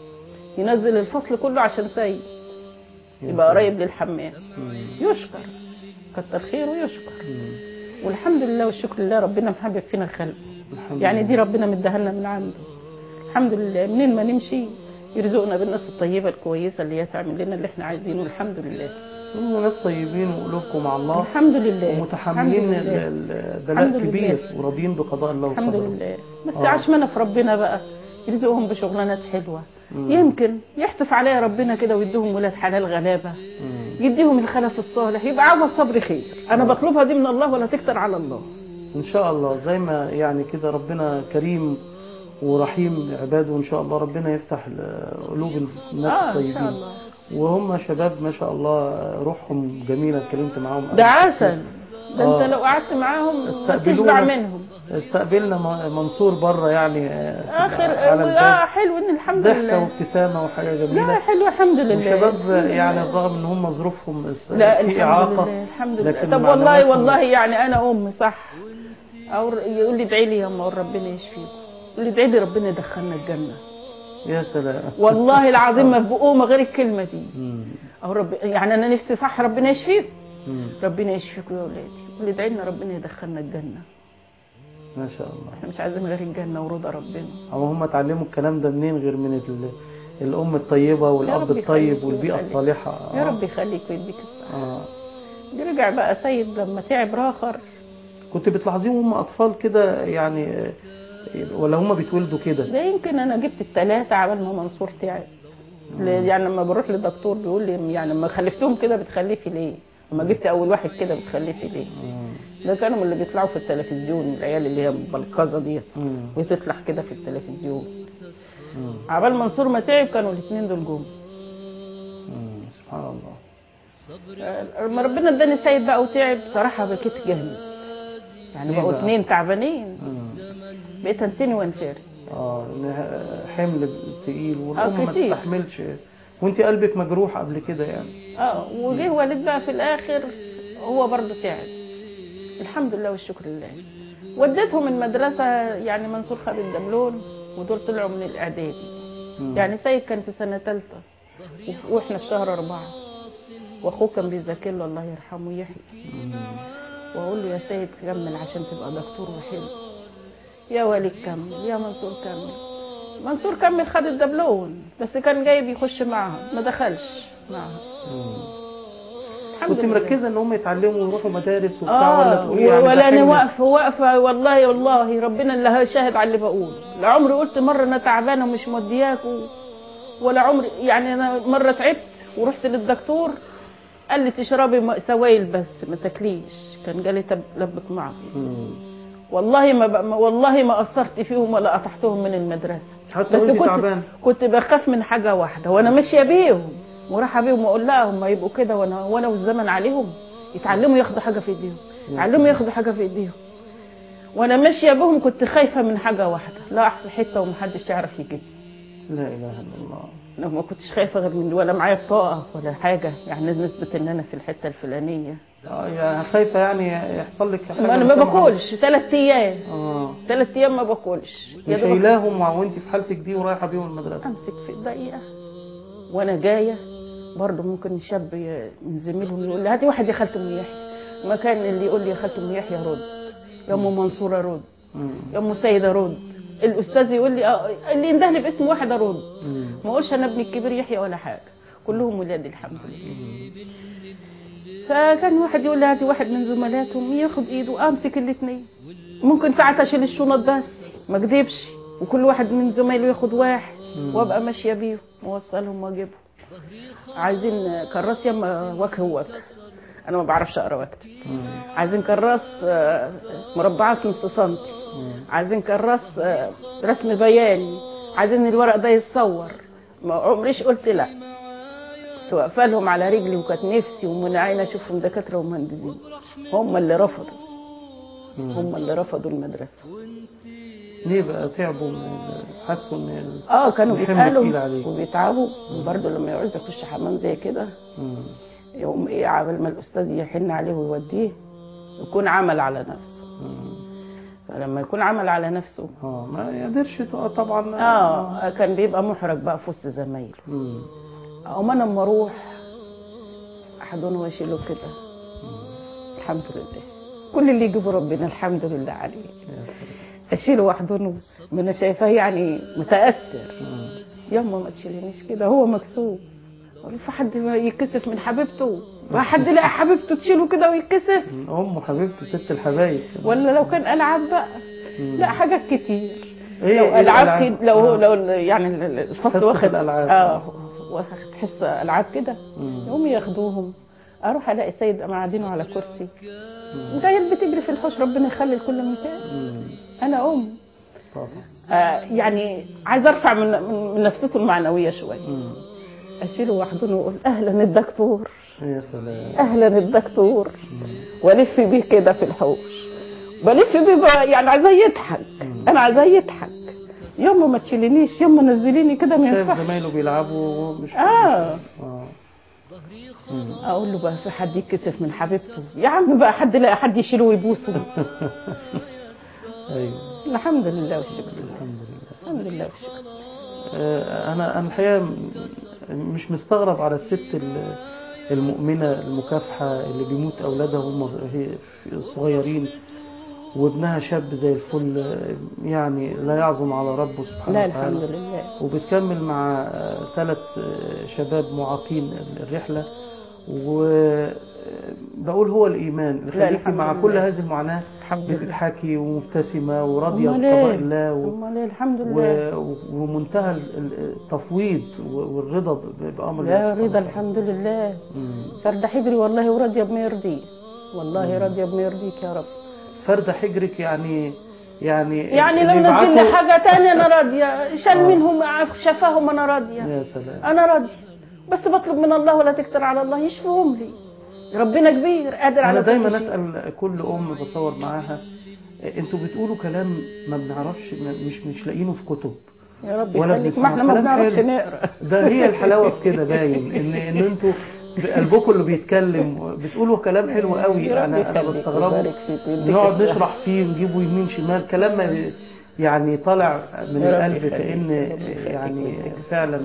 ينزل الفصل كله عشان سيد يبقى قريب للحمام مم. يشكر كتر خيره ويشكر مم. والحمد لله والشكر لله ربنا محبب فينا الخلق الحمد يعني لله. دي ربنا مديها لنا من عنده الحمد لله منين ما نمشي يرزقنا بالناس الطيبه الكويسه اللي هي تعمل لنا اللي احنا عايزينه الحمد لله هم ناس طيبين وقلوبكم مع الله الحمد لله ومتحملين الحمد لله. ال- ال- الحمد بلاء لله. كبير وراضيين بقضاء الله الحمد وقدره لله بس آه. عشمنا في ربنا بقى يرزقهم بشغلانات حلوه مم. يمكن يحتف عليها ربنا كده ويديهم ولاد حلال غلابه مم. يديهم الخلف الصالح يبقى عوض صبر خير انا بطلبها دي من الله ولا تكتر على الله ان شاء الله زي ما يعني كده ربنا كريم ورحيم بعباده وان شاء الله ربنا يفتح قلوب الناس اه ان الطيبين شاء الله وهم شباب ما شاء الله روحهم جميله اتكلمت معاهم ده عسل ده آه. انت لو قعدت معاهم استقبلونا. تشبع منهم استقبلنا م- منصور بره يعني آه، اخر على اه الباب حلو ان الحمد ضحكه لله وابتسامه وحاجه لا جميله حلو الحمد لله وشباب الحمد يعني لله. رغم ان هم ظروفهم الس- لا في الحمد اعاقه لله الحمد لله لكن طب والله معنوياتهم- والله يعني انا ام صح او يقول لي ادعي لي يا ام ربنا يشفيكم يقول لي ادعي لي ربنا يدخلنا الجنه يا سلام والله العظيم ما في بقومه غير الكلمه دي مم. او رب يعني انا نفسي صح ربنا يشفيكم مم. ربنا يشفيكم يا اولادي يقول لي ادعي لنا ربنا يدخلنا الجنه ما شاء الله احنا مش عايزين غير الجنه ورضا ربنا أو هم اتعلموا الكلام ده منين غير من ال... الأم الطيبة والأب رب الطيب يخليك والبيئة ويخليك. الصالحة يا آه. رب يخليك ويديك الصحه آه. دي رجع بقى سيد لما تعب راخر كنت بتلاحظيهم هم أطفال كده يعني آه، ولا هم بيتولدوا كده ده يمكن انا جبت الثلاثه عبال ما منصور تعب ل- يعني لما بروح للدكتور بيقول لي يعني لما خلفتهم كده بتخلفي ليه؟ لما جبت اول واحد كده بتخلفي ليه؟ مم. ده كانوا من اللي بيطلعوا في التلفزيون العيال اللي هي البلقظه ديت مم. وتطلع كده في التلفزيون مم. عبال منصور ما تعب كانوا الاثنين دول جم مم. سبحان الله آه، لما ربنا اداني سيد بقى وتعب بصراحه بكيت جامد يعني ليه بقوا بقى؟ اتنين تعبانين مم. بقيت انتني وانفرد اه إنها حمل تقيل والام ما كتير. تستحملش وانت قلبك مجروح قبل كده يعني اه وجه والد بقى في الاخر هو برضه تعب الحمد لله والشكر لله وديتهم المدرسة يعني منصور خالد دبلون ودول طلعوا من الإعدادي مم. يعني سيد كان في سنة تالتة وف- واحنا في شهر أربعة وأخوه كان بيذاكر له الله يرحمه يحيى وأقول له يا سيد كمل عشان تبقى دكتور وحلو يا وليد كمل يا منصور كمل منصور كمل خد الدبلون بس كان جاي بيخش معهم ما دخلش معهم مم. الحمد كنت لله. مركزه ان هم يتعلموا ويروحوا مدارس وبتاع ولا اه تقولي يعني ده ولا انا حمل؟ واقفه واقفه والله والله ربنا اللي شاهد على اللي بقوله لا عمري قلت مره انا تعبانه ومش مودياكوا ولا عمري يعني انا مره تعبت ورحت للدكتور قال لي تشربي م- سوائل بس ما تاكليش كان جالي تب- لبة معي مم. والله ما ب... ما- والله ما قصرت فيهم ولا قطعتهم من المدرسه حتى بس وانت كنت تعبان كنت بخاف من حاجه واحده وانا ماشيه بيهم ورايحه بيهم واقول لا هم يبقوا كده وانا وانا والزمن عليهم يتعلموا ياخدوا حاجه في ايديهم يتعلموا ياخدوا حاجه في ايديهم وانا ماشيه بهم كنت خايفه من حاجه واحده لا في حته ومحدش يعرف يجيبني لا اله الا الله انا ما كنتش خايفه غير من ولا معايا بطاقه ولا حاجه يعني نثبت ان انا في الحته الفلانيه اه يعني خايفه يعني يحصل لك حاجه ما انا لا ما سمح الله. باكلش ثلاث ايام اه ثلاث ايام ما باكلش يا دوبك وشايلاهم وانت في حالتك دي ورايحه بيهم المدرسه امسك في ايديا وانا جايه برضه ممكن شاب ي- من زميلهم يقول لي هاتي واحد يا خالته ام يحيى ما كان اللي يقول لي يا خالته ام يحيى رد يا ام منصوره رد مم. يا ام سيده رد الاستاذ يقول لي آه، اللي ينده لي باسم واحد ارد مم. ما اقولش انا ابني الكبير يحيى ولا حاجه كلهم ولادي الحمد لله فكان واحد يقول لي هاتي واحد من زملاتهم ياخد ايده امسك الاثنين ممكن ساعات اشيل الشنط بس ما اكذبش وكل واحد من زمايله ياخد واحد مم. وابقى ماشيه بيهم واوصلهم واجيبهم عايزين كراس يما وجه وجه انا ما بعرفش اقرا واكتب مم. عايزين كراس آه، مربعات نص سنتي مم. عايزين كراس آه، رسم بياني عايزين الورق ده يتصور ما عمريش قلت لا كنت واقفه لهم على رجلي وكانت نفسي ومنعين اشوفهم دكاتره ومهندسين هم اللي رفضوا هم اللي رفضوا المدرسه ليه بقى تعبوا من ال- حسوا ان ال- اه كانوا الحمل تقيل بيتقالوا عليك. وبيتعبوا وبرضه لما يعوز يخش حمام زي كده مم. يقوم ايه عبال ما الاستاذ يحن عليه ويوديه يكون عمل على نفسه مم. فلما يكون عمل على نفسه اه ما يقدرش ط- طبعا اه كان بيبقى محرج بقى في وسط زمايله مم. او انا لما اروح احضنه واشيله كده الحمد لله كل اللي يجيبه ربنا الحمد لله عليه يا سلام. اشيله واحضنه ما انا شايفاه يعني متاثر مم. ياما ما تشيلنيش كده هو مكسوف أقول في حد ما يتكسف من حبيبته ما حد يلاقي حبيبته تشيله كده ويتكسف امه حبيبته ست الحبايب ولا لو كان العاب بقى مم. لا حاجات كتير إيه لو إيه العاب الألعاب؟ كده لو هو آه. لو يعني ال- ال- حصة الفصل واخد الألعاب. اه واخد حصه العاب كده مم. يقوم ياخدوهم اروح الاقي سيد قاعدينه على كرسي جايه بتجري في الحوش ربنا يخلي الكل مكان مم. انا ام طبعا آه يعني عايزه ارفع من من من نفسيته المعنويه شويه مم. اشيله واحضنه واقول اهلا الدكتور يا سلام اهلا الدكتور والف بيه كده في الحوش بلف بيه بقى يعني عايزاه يضحك انا عايزاه يضحك يوم ما تشيلينيش يوم ما نزليني كده ما شايف ينفعش زمايله بيلعبوا وهو مش اه اه اقول له بقى في حد يتكسف من حبيبته يا عم بقى حد يلاقي حد يشيله ويبوسه ايوه الحمد لله والشكر لله الحمد لله الحمد لله والشكر آه، انا انا الحقيقه م- مش مستغرب على الست ال- المؤمنه المكافحه اللي بيموت اولادها وهم هي- صغيرين وابنها شاب زي الفل آه، يعني لا يعظم على ربه سبحانه لا وتعالى الحمد لله وبتكمل مع ثلاث شباب معاقين الرحلة وبقول هو الإيمان اللي لا، خليكي الحمد مع لله. كل هذه المعاناة الحمد لله بتضحكي ومبتسمة وراضية امال بقضاء ايه الله و... امال ايه الحمد لله و... و- ومنتهى ال- التفويض و- والرضا ب- بأمر الله يا سبحانه رضا وتعالى. الحمد لله مم. فرد حجري والله وراضيه بما يرضيه والله راضيه بما يرضيك يا رب فرد حجرك يعني يعني يعني اللي لو نزل لي يبعتوا- حاجه تانية انا راضيه شال آه. منهم شفاهم انا راضيه يا سلام انا راضيه بس بطلب من الله ولا تكتر على الله يشفيهم لي ربنا كبير قادر على أنا كل دايما شيء. أسأل كل أم بصور معاها انتوا بتقولوا كلام ما بنعرفش ما- مش مش لاقينه في كتب يا رب ولا يخليك بنسمع ما احنا ما كلام بنعرفش حلو. نقرا ده هي الحلاوه في كده باين ان ان انتوا قلبكم اللي بيتكلم بتقولوا كلام حلو قوي يا رب انا انا يخليك بستغربه ويبارك فيك ويديك نقعد الصحة. نشرح فيه ونجيبه يمين شمال كلام ما بي- يعني طالع من يا رب القلب يخليك، كأن يا رب يخليك يعني ويديك فعلا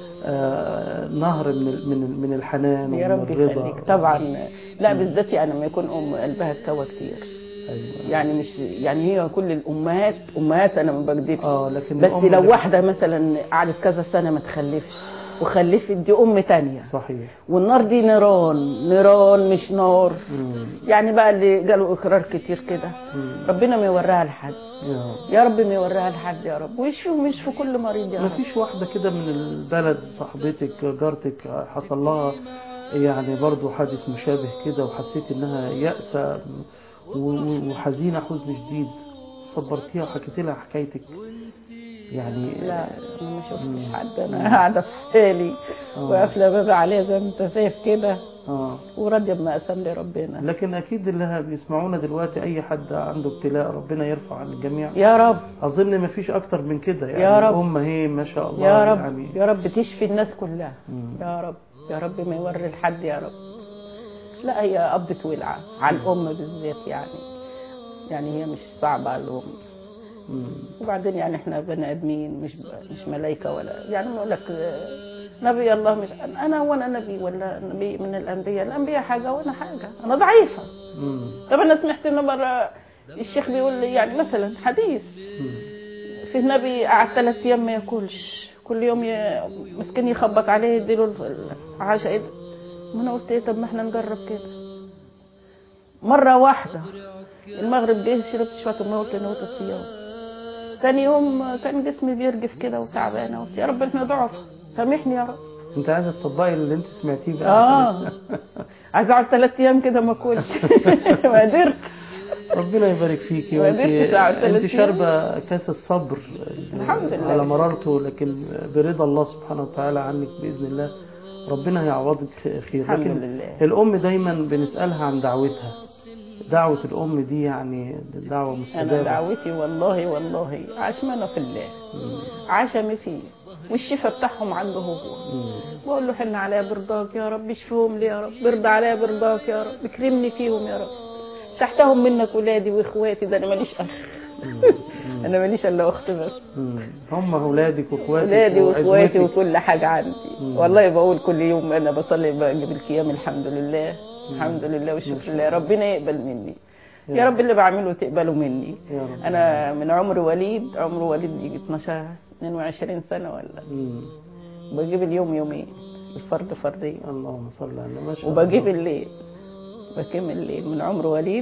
آه، نهر من ال- من ال- من الحنان يا ومن رب الرضا يخليك طبعا لا بالذات يعني لما يكون ام قلبها اتكوى كتير أيوة. يعني مش يعني هي كل الامهات امهات انا ما بكذبش اه لكن بس الأم لو اللي- واحده مثلا قعدت كذا سنه ما تخلفش وخلفت دي ام تانية صحيح والنار دي نيران نيران مش نار مم. يعني بقى اللي جاله اقرار كتير كده مم. ربنا ما يوريها لحد يا يا رب ما يوريها لحد يا رب ويشفي ويشفي كل مريض يا ما رب فيش واحدة كده من البلد صاحبتك جارتك حصل لها يعني برضو حادث مشابه كده وحسيت انها يأسة و- و- وحزينة حزن شديد صبرتيها وحكيت لها حكايتك يعني لا انا ما شفتش حد انا قاعده في حالي آه. وقافله بابي عليها زي ما انت شايف كده اه وراضيه بما قسم لي ربنا لكن اكيد اللي بيسمعونا دلوقتي اي حد عنده ابتلاء ربنا يرفع عن الجميع يا رب اظن ما فيش اكتر من كده يعني يا رب. الام هي ما شاء الله يا رب يعني يا رب تشفي الناس كلها مم. يا رب يا رب ما يوري لحد يا رب لا هي قبضة ولعة على الأم بالذات يعني يعني هي مش صعبة على الأم مم. وبعدين يعني احنا بني ادمين مش مش ملائكه ولا يعني بقول لك آه، نبي الله مش انا وانا نبي ولا نبي من الانبياء الانبياء حاجه وانا حاجه انا ضعيفه مم. طب انا سمعت انه مره الشيخ بيقول لي يعني مثلا حديث مم. في النبي قعد ثلاث ايام ما ياكلش كل يوم ي... مسكين يخبط عليه يديله العشاء ايه ده؟ ما انا قلت ايه طب ما احنا نجرب كده مره واحده المغرب جه شربت شويه الميه قلت نويت الصيام تاني يوم كان جسمي بيرجف كده وتعبانه قلت يا رب احنا ضعف سامحني يا رب انت عايزه تطبقي اللي انت سمعتيه بقى اه عايزه اقعد ثلاث ايام كده ما اكلش ما قدرتش ربنا يبارك فيكي ما وانت قدرتش أقعد انت ثلاث شاربه كاس الصبر الحمد لله على بالشكر. مرارته لكن برضا الله سبحانه وتعالى عنك باذن الله ربنا هيعوضك خير الحمد لكن لله. الام دايما بنسالها عن دعوتها دعوه الام دي يعني دعوه انا مستجابه دعوتي والله والله عشمانه في الله مم. عشمي فيه والشفاء بتاعهم عنده هو مم. بقول له حن عليا برضاك يا رب اشفيهم لي يا رب ارضى عليا برضاك يا رب اكرمني فيهم يا رب شحتهم منك ولادي واخواتي ده انا ماليش اخ انا ماليش الا اخت بس مم. هم اولادك واخواتك ولادي واخواتي وعزوتك. وكل حاجه عندي مم. والله بقول كل يوم انا بصلي بجيب القيام الحمد لله الحمد لله والشكر لله ربنا يقبل مني يا رب اللي بعمله تقبله مني يا رب. انا من عمر وليد عمر وليد يجي 12 22 سنه ولا مم. بجيب اليوم يومين الفرد فردين اللهم صل على ما شاء وبجيب الله. الليل بكم الليل من عمر وليد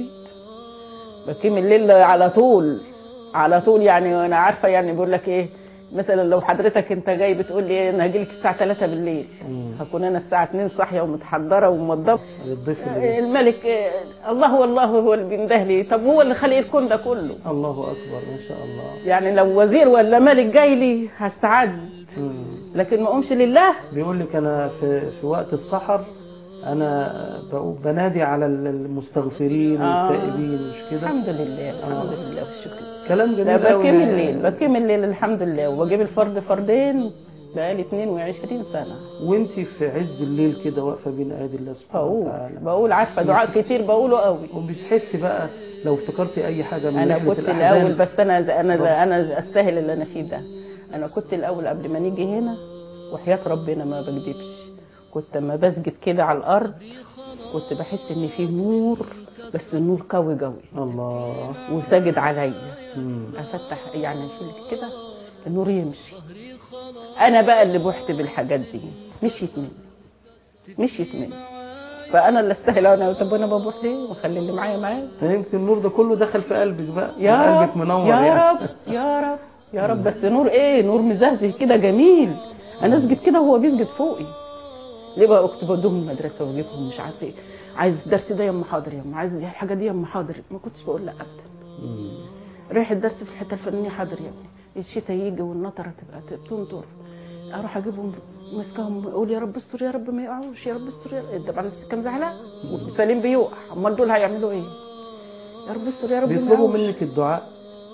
بكم الليل على طول على طول يعني انا عارفه يعني بيقول لك ايه مثلا لو حضرتك انت جاي بتقول لي إيه، انا هاجي لك الساعه 3 بالليل مم. هكون انا الساعه 2 صاحيه ومتحضره وموضبه الضيف اللي الملك إيه، الله والله هو اللي بينده لي طب هو اللي خلق الكون ده كله الله اكبر ما شاء الله يعني لو وزير ولا ملك جاي لي هستعد مم. لكن ما اقومش لله بيقول لك انا في في وقت السحر انا بقول بنادي على المستغفرين آه. والتائبين مش كده الحمد لله الحمد لله والشكر كلام لا جميل قوي بكيم الليل بكيم الليل الحمد لله وبجيب الفرد فردين بقالي 22 سنة وانت في عز الليل كده واقفه بين ايدي الله سبحانه بقول وتعالى بقول عارفة دعاء كتير بقوله قوي وبتحسي بقى لو افتكرتي اي حاجه من انا رحلة كنت الأحزان الاول بس انا انا انا استاهل اللي انا فيه ده انا كنت الاول قبل ما نيجي هنا وحياة ربنا ما بكذبش كنت اما بسجد كده على الارض كنت بحس ان في نور بس النور قوي قوي الله وساجد عليا مم. افتح يعني اشيل كده النور يمشي انا بقى اللي بحت بالحاجات دي مشيت مني مشيت مني فانا اللي استاهل انا طب انا ببوح ليه واخلي اللي معايا معايا فيمكن النور ده كله دخل في قلبك بقى يا قلبك رب منور يا يعني. رب يا رب يا رب بس نور ايه نور مزهزه كده جميل انا اسجد كده وهو بيسجد فوقي ليه بقى كنت بوديهم المدرسه واجيبهم مش عارف ايه عايز الدرس ده يما حاضر يما عايز الحاجه دي يما حاضر ما كنتش بقول لا ابدا مم. رايح الدرس في الحته الفلانيه حاضر يا ابني الشتاء يجي والنطره تبقى تمطر اروح اجيبهم ماسكاهم اقول يا رب استر يا رب ما يقعوش يا رب استر يا رب طبعا كان زعلان وسليم بيقع امال دول هيعملوا ايه يا رب استر يا رب بيطلبوا معوش. منك الدعاء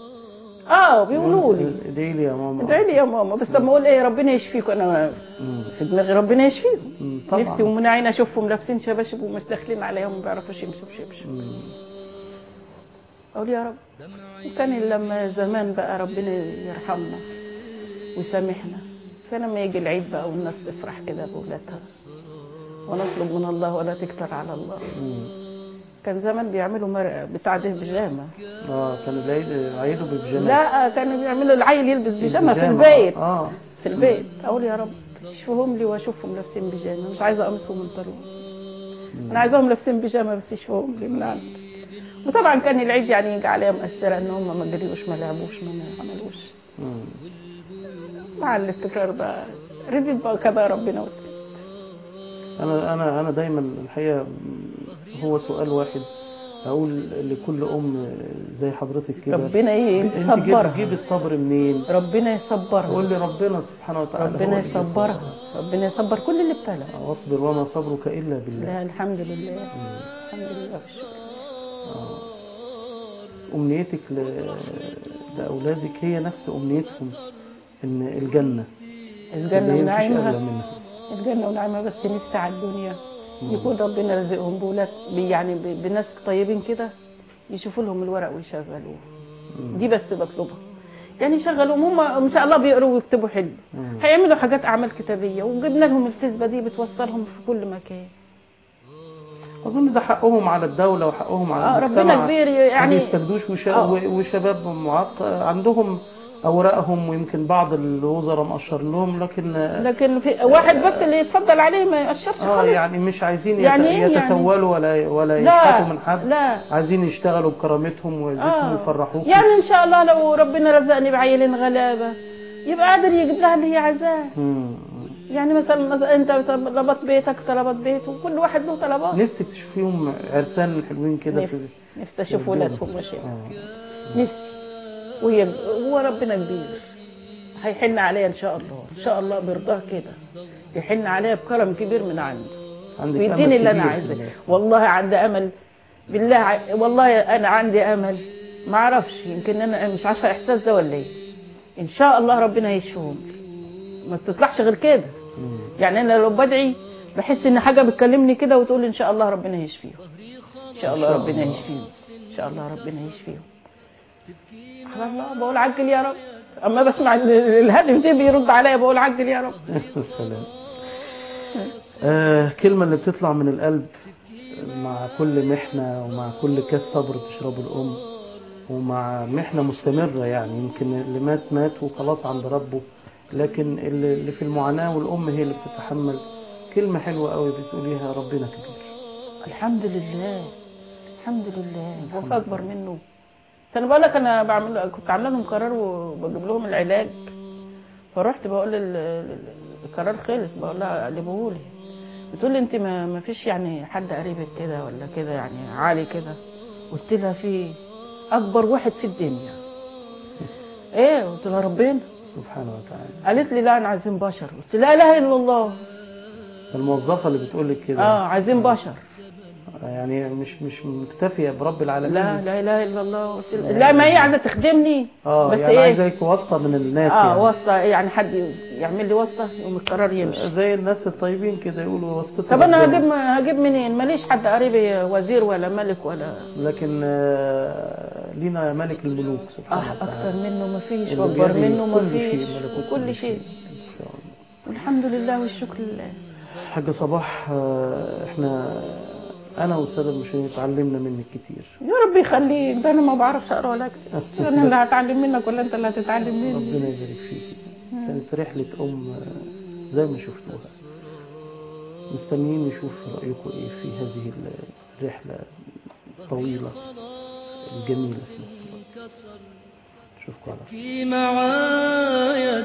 اه بيقولوا لي ادعي لي يا ماما ادعي لي يا ماما بس لما اقول ايه ربنا يشفيكم انا مم. في دماغي ربنا يشفيكم مم. طبعا نفسي ومن عين اشوفهم لابسين شباشب ومش داخلين عليهم ما بيعرفوش يمشوا بشبشب مم. اقول يا رب وكان لما زمان بقى ربنا يرحمنا ويسامحنا فلما يجي العيد بقى والناس تفرح كده بولادها ونطلب من الله ولا تكتر على الله مم. كان زمان بيعملوا مرقه بتاع ده بيجامه اه كان العيد عيده ببيجامه لا كانوا بيعملوا العيل يلبس بيجامه في البيجامة. البيت اه في البيت اقول يا رب يشفوهم لي واشوفهم لابسين بيجامه مش عايزه قميصهم من طلوع انا عايزاهم لابسين بيجامه بس يشفوهم لي من عندي وطبعا كان العيد يعني يجي عليها مأثرة ان هم ما جريوش ما لعبوش ما عملوش مم. مع التكرار بقى رديت بقى كده ربنا وسكت انا انا انا دايما الحقيقه هو سؤال واحد اقول لكل ام زي حضرتك كده ربنا ايه انت جيب, يصبرها جيب الصبر منين ربنا قول يصبرها لي ربنا سبحانه وتعالى هو ربنا اللي يصبرها ربنا يصبر كل اللي ابتلى بيصبر. واصبر وما صبرك الا بالله لا الحمد لله مم. الحمد لله والشكر آه. امنيتك ل... لاولادك هي نفس امنيتهم ان الجنه الجنة اللي هي مفيش ونعيمها اغلى منها الجنة ونعيمها بس نفسي على الدنيا مم. يكون ربنا رزقهم بولاد يعني ب- بناس طيبين كده يشوفوا لهم الورق ويشغلوه مم. دي بس بطلبها يعني يشغلوهم هم ان شاء الله بيقروا ويكتبوا حلو مم. هيعملوا حاجات اعمال كتابيه وجبنا لهم الكذبه دي بتوصلهم في كل مكان اظن ده حقهم على الدوله وحقهم على اه المجتمع ربنا كبير ما يعني بيستجدوش وش... آه. و- وشباب معاق عندهم اوراقهم ويمكن بعض الوزراء مقشر لهم لكن لكن في واحد بس اللي يتفضل عليه ما يقشرش اه خالص يعني مش عايزين يت... يعني إيه يعني؟ يتسولوا ولا ولا لا يشحتوا من حد لا عايزين يشتغلوا بكرامتهم ويعزتهم آه. ويفرحوك يعني ان شاء الله لو ربنا رزقني بعيل غلابه يبقى قادر يجيب لها اللي هي عايزاه مم. يعني مثلا مثلا انت طلبت بيتك طلبت بيته وكل واحد له طلبات نفسك تشوفيهم عرسان حلوين كده نفسي في- نفسي اشوف ولادهم ماشي آه. نفسي وهي هو ربنا كبير هيحن عليا ان شاء الله ان شاء الله برضاه كده يحن عليا بكرم كبير من عنده عندك ويديني أمل اللي انا كبير في عايزاه الله. والله عندي امل بالله ع- والله انا عندي امل ما اعرفش يمكن انا مش عارفه احساس ده ولا ايه ان شاء الله ربنا يشفيهم لي. ما بتطلعش غير كده مم. يعني انا لو بدعي بحس ان حاجه بتكلمني كده وتقول لي ان شاء الله ربنا يشفيهم ان شاء الله شاء ربنا الله. يشفيهم ان شاء الله ربنا يشفيهم سبحان الله بقول عجل يا رب اما بسمع ال- الهاتف ده بيرد عليا بقول عجل يا رب سلام آه كلمة اللي بتطلع من القلب مع كل محنة ومع كل كاس صبر تشربه الأم ومع محنة مستمرة يعني يمكن اللي مات مات وخلاص عند ربه لكن اللي اللي في المعاناة والأم هي اللي بتتحمل كلمة حلوة قوي بتقوليها ربنا كبير الحمد لله الحمد لله هو في اكبر منه فانا بقول لك انا بعمل كنت عامله لهم قرار وبجيب لهم العلاج فرحت بقول لل- لل- القرار خلص بقول لها قلبوه لي بتقول لي انت ما ما فيش يعني حد قريبك كده ولا كده يعني عالي كده قلت لها في اكبر واحد في الدنيا ايه قلت لها ربنا سبحانه وتعالى قالت لي لا انا عايزين بشر قلت لا اله الا الله الموظفة اللي بتقولك كده اه عايزين بشر يعني مش مش مكتفية برب العالمين لا لا اله الا الله قلت لها لا ما هي عايزه تخدمني اه بس يعني ايه عايزاك واسطة من الناس اه يعني. واسطه يعني حد يعمل لي واسطه يقوم القرار يمشي زي الناس الطيبين كده يقولوا واسطتك طب انا ربنا. هجيب هجيب منين ماليش حد قريبي وزير ولا ملك ولا لكن آه، لينا ملك الملوك سبحانه أح وتعالى اكتر منه ما فيش اللي واكبر بيده منه كل ما فيش شيء، ملكوت وكل شيء ان شاء الله والحمد لله والشكر لله حاجة صباح آه، احنا انا والساده المشاهدين اتعلمنا منك كتير يا رب يخليك ده انا ما بعرفش اقرا ولا اكتب انا اللي هتعلم منك ولا انت اللي هتتعلم مني ربنا يبارك فيكي كانت رحلة ام آه، زي ما شفتوها مستنيين نشوف رأيكم ايه في هذه الرحلة الطويلة الجميلة في نفس الوقت اشوفكم على خير تبكي معايا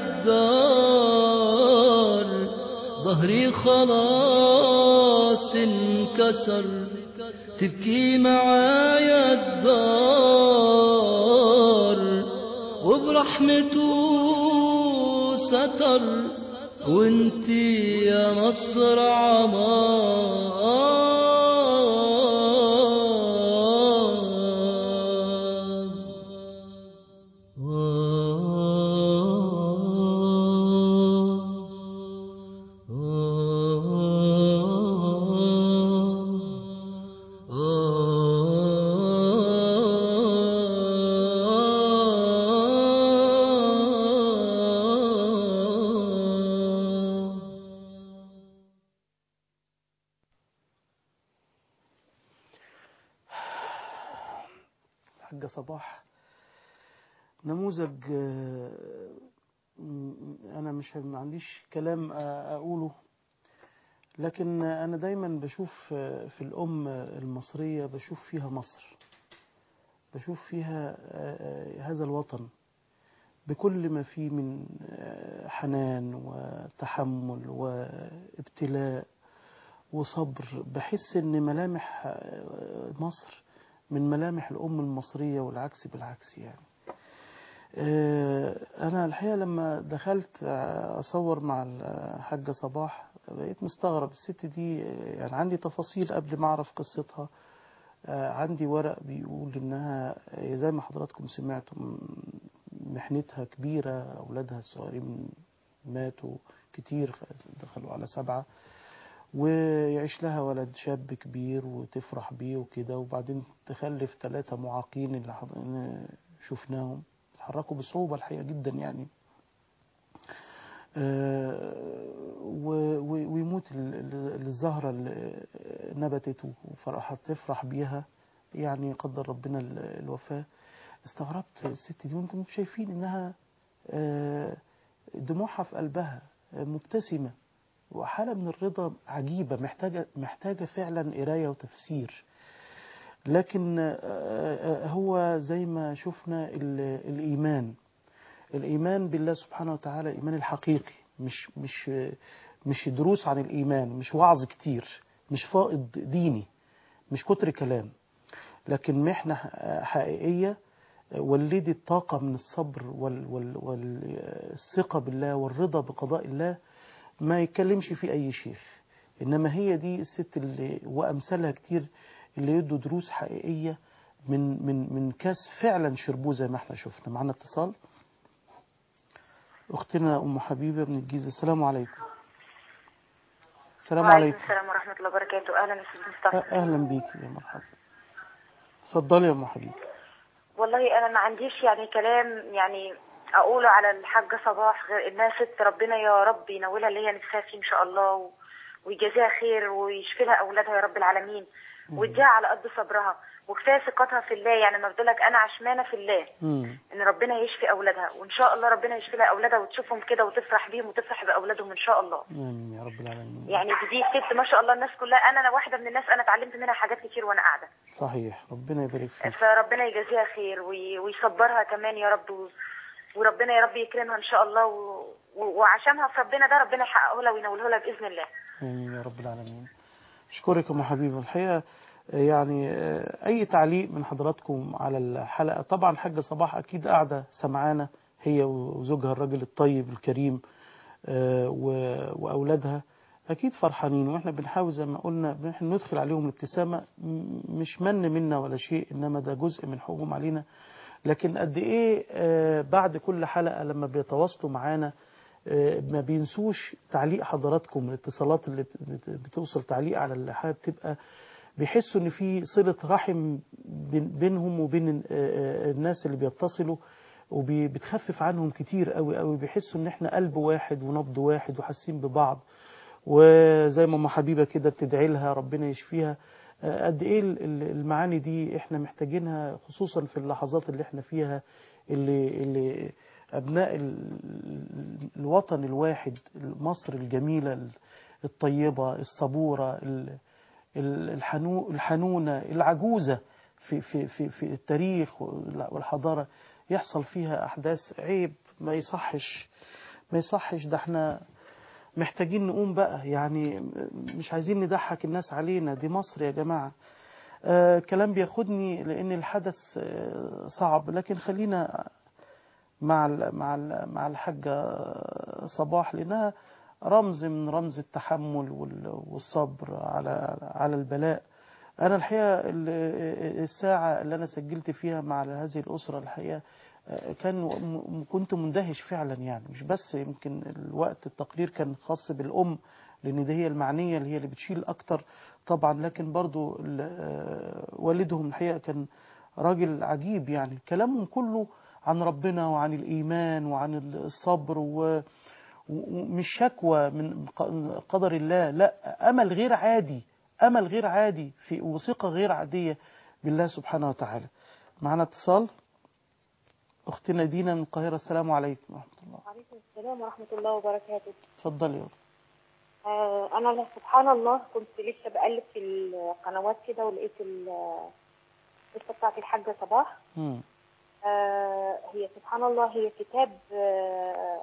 الدار ظهري خلاص انكسر تبكي معايا الدار وبرحمته ستر وانتي يا مصر الحاجة صباح نموذج آه، م- أنا مش ما عنديش كلام آه، أقوله لكن أنا دايما بشوف آه، في الأم المصرية بشوف فيها مصر بشوف فيها آه، آه، هذا الوطن بكل ما فيه من آه، حنان وتحمل وابتلاء وصبر بحس ان ملامح آه، مصر من ملامح الام المصريه والعكس بالعكس يعني آه، انا الحقيقه لما دخلت آه، اصور مع الحاجه صباح بقيت مستغرب الست دي آه، يعني عندي تفاصيل قبل ما اعرف قصتها آه، عندي ورق بيقول انها آه، زي ما حضراتكم سمعتوا م- محنتها كبيره اولادها الصغيرين ماتوا كتير دخلوا على سبعه ويعيش لها ولد شاب كبير وتفرح بيه وكده وبعدين تخلف ثلاثة معاقين اللي حضرنا شفناهم اتحركوا بصعوبة الحقيقة جدا يعني آه، و- و- ويموت ال- ال- الزهرة اللي نبتت وفرحت تفرح بيها يعني قدر ربنا ال- الوفاة استغربت الست دي وانتم شايفين انها آه، دموعها في قلبها آه، مبتسمة وحالة من الرضا عجيبة محتاجة محتاجة فعلا قراية وتفسير لكن آه، آه، هو زي ما شفنا ال- الإيمان الإيمان بالله سبحانه وتعالى الإيمان الحقيقي مش مش مش دروس عن الإيمان مش وعظ كتير مش فائض ديني مش كتر كلام لكن محنة حقيقية ولدت طاقة من الصبر وال- وال- والثقة بالله والرضا بقضاء الله ما يتكلمش فيه أي شيخ إنما هي دي الست اللي وأمثالها كتير اللي يدوا دروس حقيقية من من من كاس فعلا شربوه زي ما احنا شفنا معنا اتصال أختنا أم حبيبة من الجيزة السلام عليكم السلام وعليكم عليكم السلام ورحمة الله وبركاته أهلا أستاذ مصطفى أ- أهلا بيك يا مرحبا اتفضلي يا أم حبيبة والله أنا ما عنديش يعني كلام يعني أقوله على الحاجة صباح غير إنها ست ربنا يا رب ينولها اللي هي نفسها فيه إن شاء الله و... ويجازيها خير ويشفي لها أولادها يا رب العالمين ويديها على قد صبرها وكفاية ثقتها في الله يعني ما بتقولك أنا عشمانة في الله مم. إن ربنا يشفي أولادها وإن شاء الله ربنا يشفي لها أولادها وتشوفهم كده وتفرح بيهم وتفرح بأولادهم إن شاء الله آمين يا رب العالمين يعني دي دي ست ما شاء الله الناس كلها انا انا واحده من الناس انا اتعلمت منها حاجات كتير وانا قاعده صحيح ربنا يبارك فيك فربنا يجازيها خير وي- ويصبرها كمان يا رب و- وربنا يا رب يكرمها ان شاء الله و... و- وعشانها في ربنا ده ربنا يحققه لها وينوله لها باذن الله آمين يا رب العالمين أشكرك يا أم حبيبة الحقيقة يعني آه، أي تعليق من حضراتكم على الحلقة طبعا حاجة صباح أكيد قاعدة سمعانة هي وزوجها الراجل الطيب الكريم آه، و- وأولادها أكيد فرحانين وإحنا بنحاول زي ما قلنا إحنا ندخل عليهم الابتسامة م- مش من منا ولا شيء إنما ده جزء من حقوقهم علينا لكن قد إيه آه، بعد كل حلقة لما بيتواصلوا معانا آه، ما بينسوش تعليق حضراتكم الاتصالات اللي بت- بت- بتوصل تعليق على الحلقة بتبقى بيحسوا ان في صلة رحم بين- بينهم وبين آه، آه، الناس اللي بيتصلوا وبتخفف عنهم كتير قوي قوي بيحسوا ان احنا قلب واحد ونبض واحد وحاسين ببعض وزي ما ام حبيبه كده بتدعي لها ربنا يشفيها آه، قد ايه ال- ال- المعاني دي احنا محتاجينها خصوصا في اللحظات اللي احنا فيها اللي اللي ابناء ال- الوطن الواحد مصر الجميله الطيبه الصبوره ال- ال- الحنو الحنونة العجوزة في, في, في, في التاريخ والحضارة يحصل فيها أحداث عيب ما يصحش ما يصحش ده احنا محتاجين نقوم بقى يعني مش عايزين نضحك الناس علينا دي مصر يا جماعة آه كلام بياخدني لأن الحدث آه صعب لكن خلينا مع ال مع ال مع الحاجة صباح لأنها رمز من رمز التحمل وال- والصبر على على البلاء أنا الحقيقة ال- الساعة اللي أنا سجلت فيها مع هذه الأسرة الحقيقة آه، كان م- كنت مندهش فعلا يعني مش بس يمكن الوقت التقرير كان خاص بالأم لأن دي هي المعنية اللي هي اللي بتشيل أكتر طبعا لكن برضو ال- آه، والدهم الحقيقة كان راجل عجيب يعني كلامهم كله عن ربنا وعن الإيمان وعن الصبر و ومش شكوى من ق- قدر الله لا أمل غير عادي أمل غير عادي في وثقة غير عادية بالله سبحانه وتعالى معنا اتصال اختنا دينا من القاهره السلام عليكم ورحمه الله وعليكم السلام ورحمة الله وبركاته اتفضلي يا أختي. آه أنا سبحان الله كنت لسه بقلب في القنوات كده ولقيت ال- القصة بتاعت الحاجة صباح مم. آه هي سبحان الله هي كتاب آه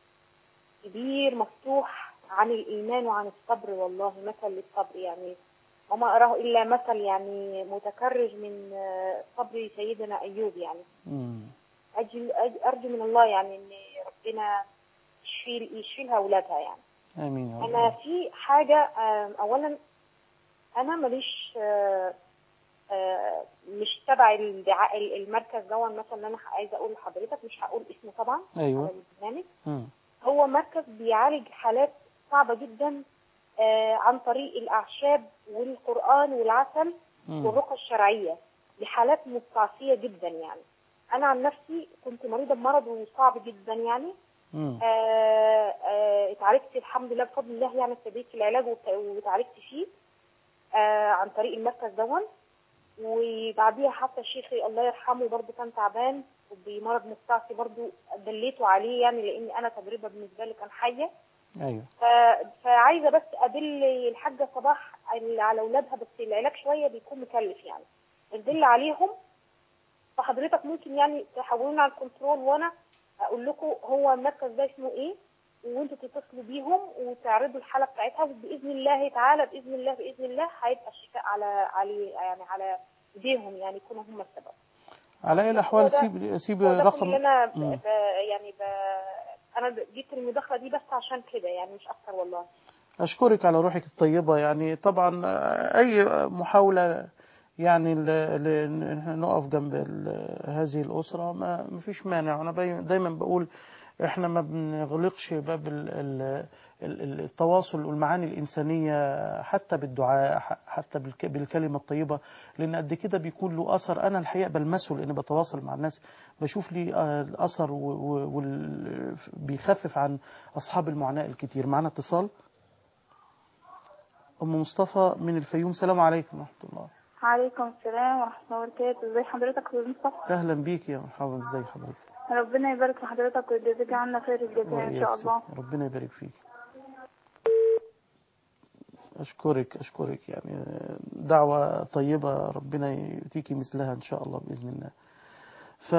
كبير مفتوح عن الإيمان وعن الصبر والله مثل للصبر يعني وما أراه إلا مثل يعني متكرر من آه، صبر سيدنا أيوب يعني مم. أجل أج- أرجو من الله يعني إن ربنا يشفي يشفي أولادها يعني امين يا انا رب في حاجه آم، اولا انا ماليش آه، آه، مش تبع الدعاء المركز ده مثلا اللي انا عايزه اقول لحضرتك مش هقول اسمه طبعا على ايوه البرنامج مم. هو مركز بيعالج حالات صعبه جدا آه، عن طريق الاعشاب والقران والعسل مم. والرقى الشرعيه لحالات مستعصيه جدا يعني انا عن نفسي كنت مريضه بمرض صعب جدا يعني مم. آه، آه، اتعالجت الحمد لله بفضل الله يعني ابتديت في العلاج وت- واتعالجت فيه آه، عن طريق المركز دون وبعديها حتى شيخي الله يرحمه برضه كان تعبان وبمرض مستعصي برضه دليته عليه يعني لان انا تجربه بالنسبه لي كان حيه ايوه ف- فعايزه بس ادل الحاجه صباح على على اولادها بس العلاج شويه بيكون مكلف يعني ادل عليهم فحضرتك ممكن يعني تحولونا على الكنترول وانا اقول لكم هو المركز ده اسمه ايه وانتوا تتصلوا بيهم وتعرضوا الحاله بتاعتها وباذن الله تعالى باذن الله باذن الله هيبقى الشفاء على علي يعني على ايديهم يعني يكونوا هم السبب على اي هو الاحوال ده- سيب سيب هو ده كل رقم اللي انا ب... مم. ب... يعني ب... انا جبت المداخله دي بس عشان كده يعني مش اكتر والله أشكرك على روحك الطيبة يعني طبعا أي محاولة يعني ل- ل- إن إحنا نقف جنب ال- هذه الأسرة ما ما فيش مانع أنا باي- دايما بقول إحنا ما بنغلقش باب ال- ال- ال- التواصل والمعاني الإنسانية حتى بالدعاء ح- حتى بالك- بالكلمة الطيبة لأن قد كده بيكون له أثر أنا الحقيقة بلمسه لأن بتواصل مع الناس بشوف لي آه، الأثر و- و- وال- بيخفف عن أصحاب المعاناة الكتير معنا اتصال أم مصطفى من الفيوم سلام عليكم ورحمة الله عليكم السلام ورحمة الله وبركاته ازي حضرتك يا أستاذ مصطفى أهلا بيك يا مرحبا ازي حضرتك ربنا يبارك في حضرتك ويجزيك عنا خير الجزاء إن شاء وإياك الله ست. ربنا يبارك فيك أشكرك أشكرك يعني دعوة طيبة ربنا يؤتيكي مثلها إن شاء الله بإذن الله ف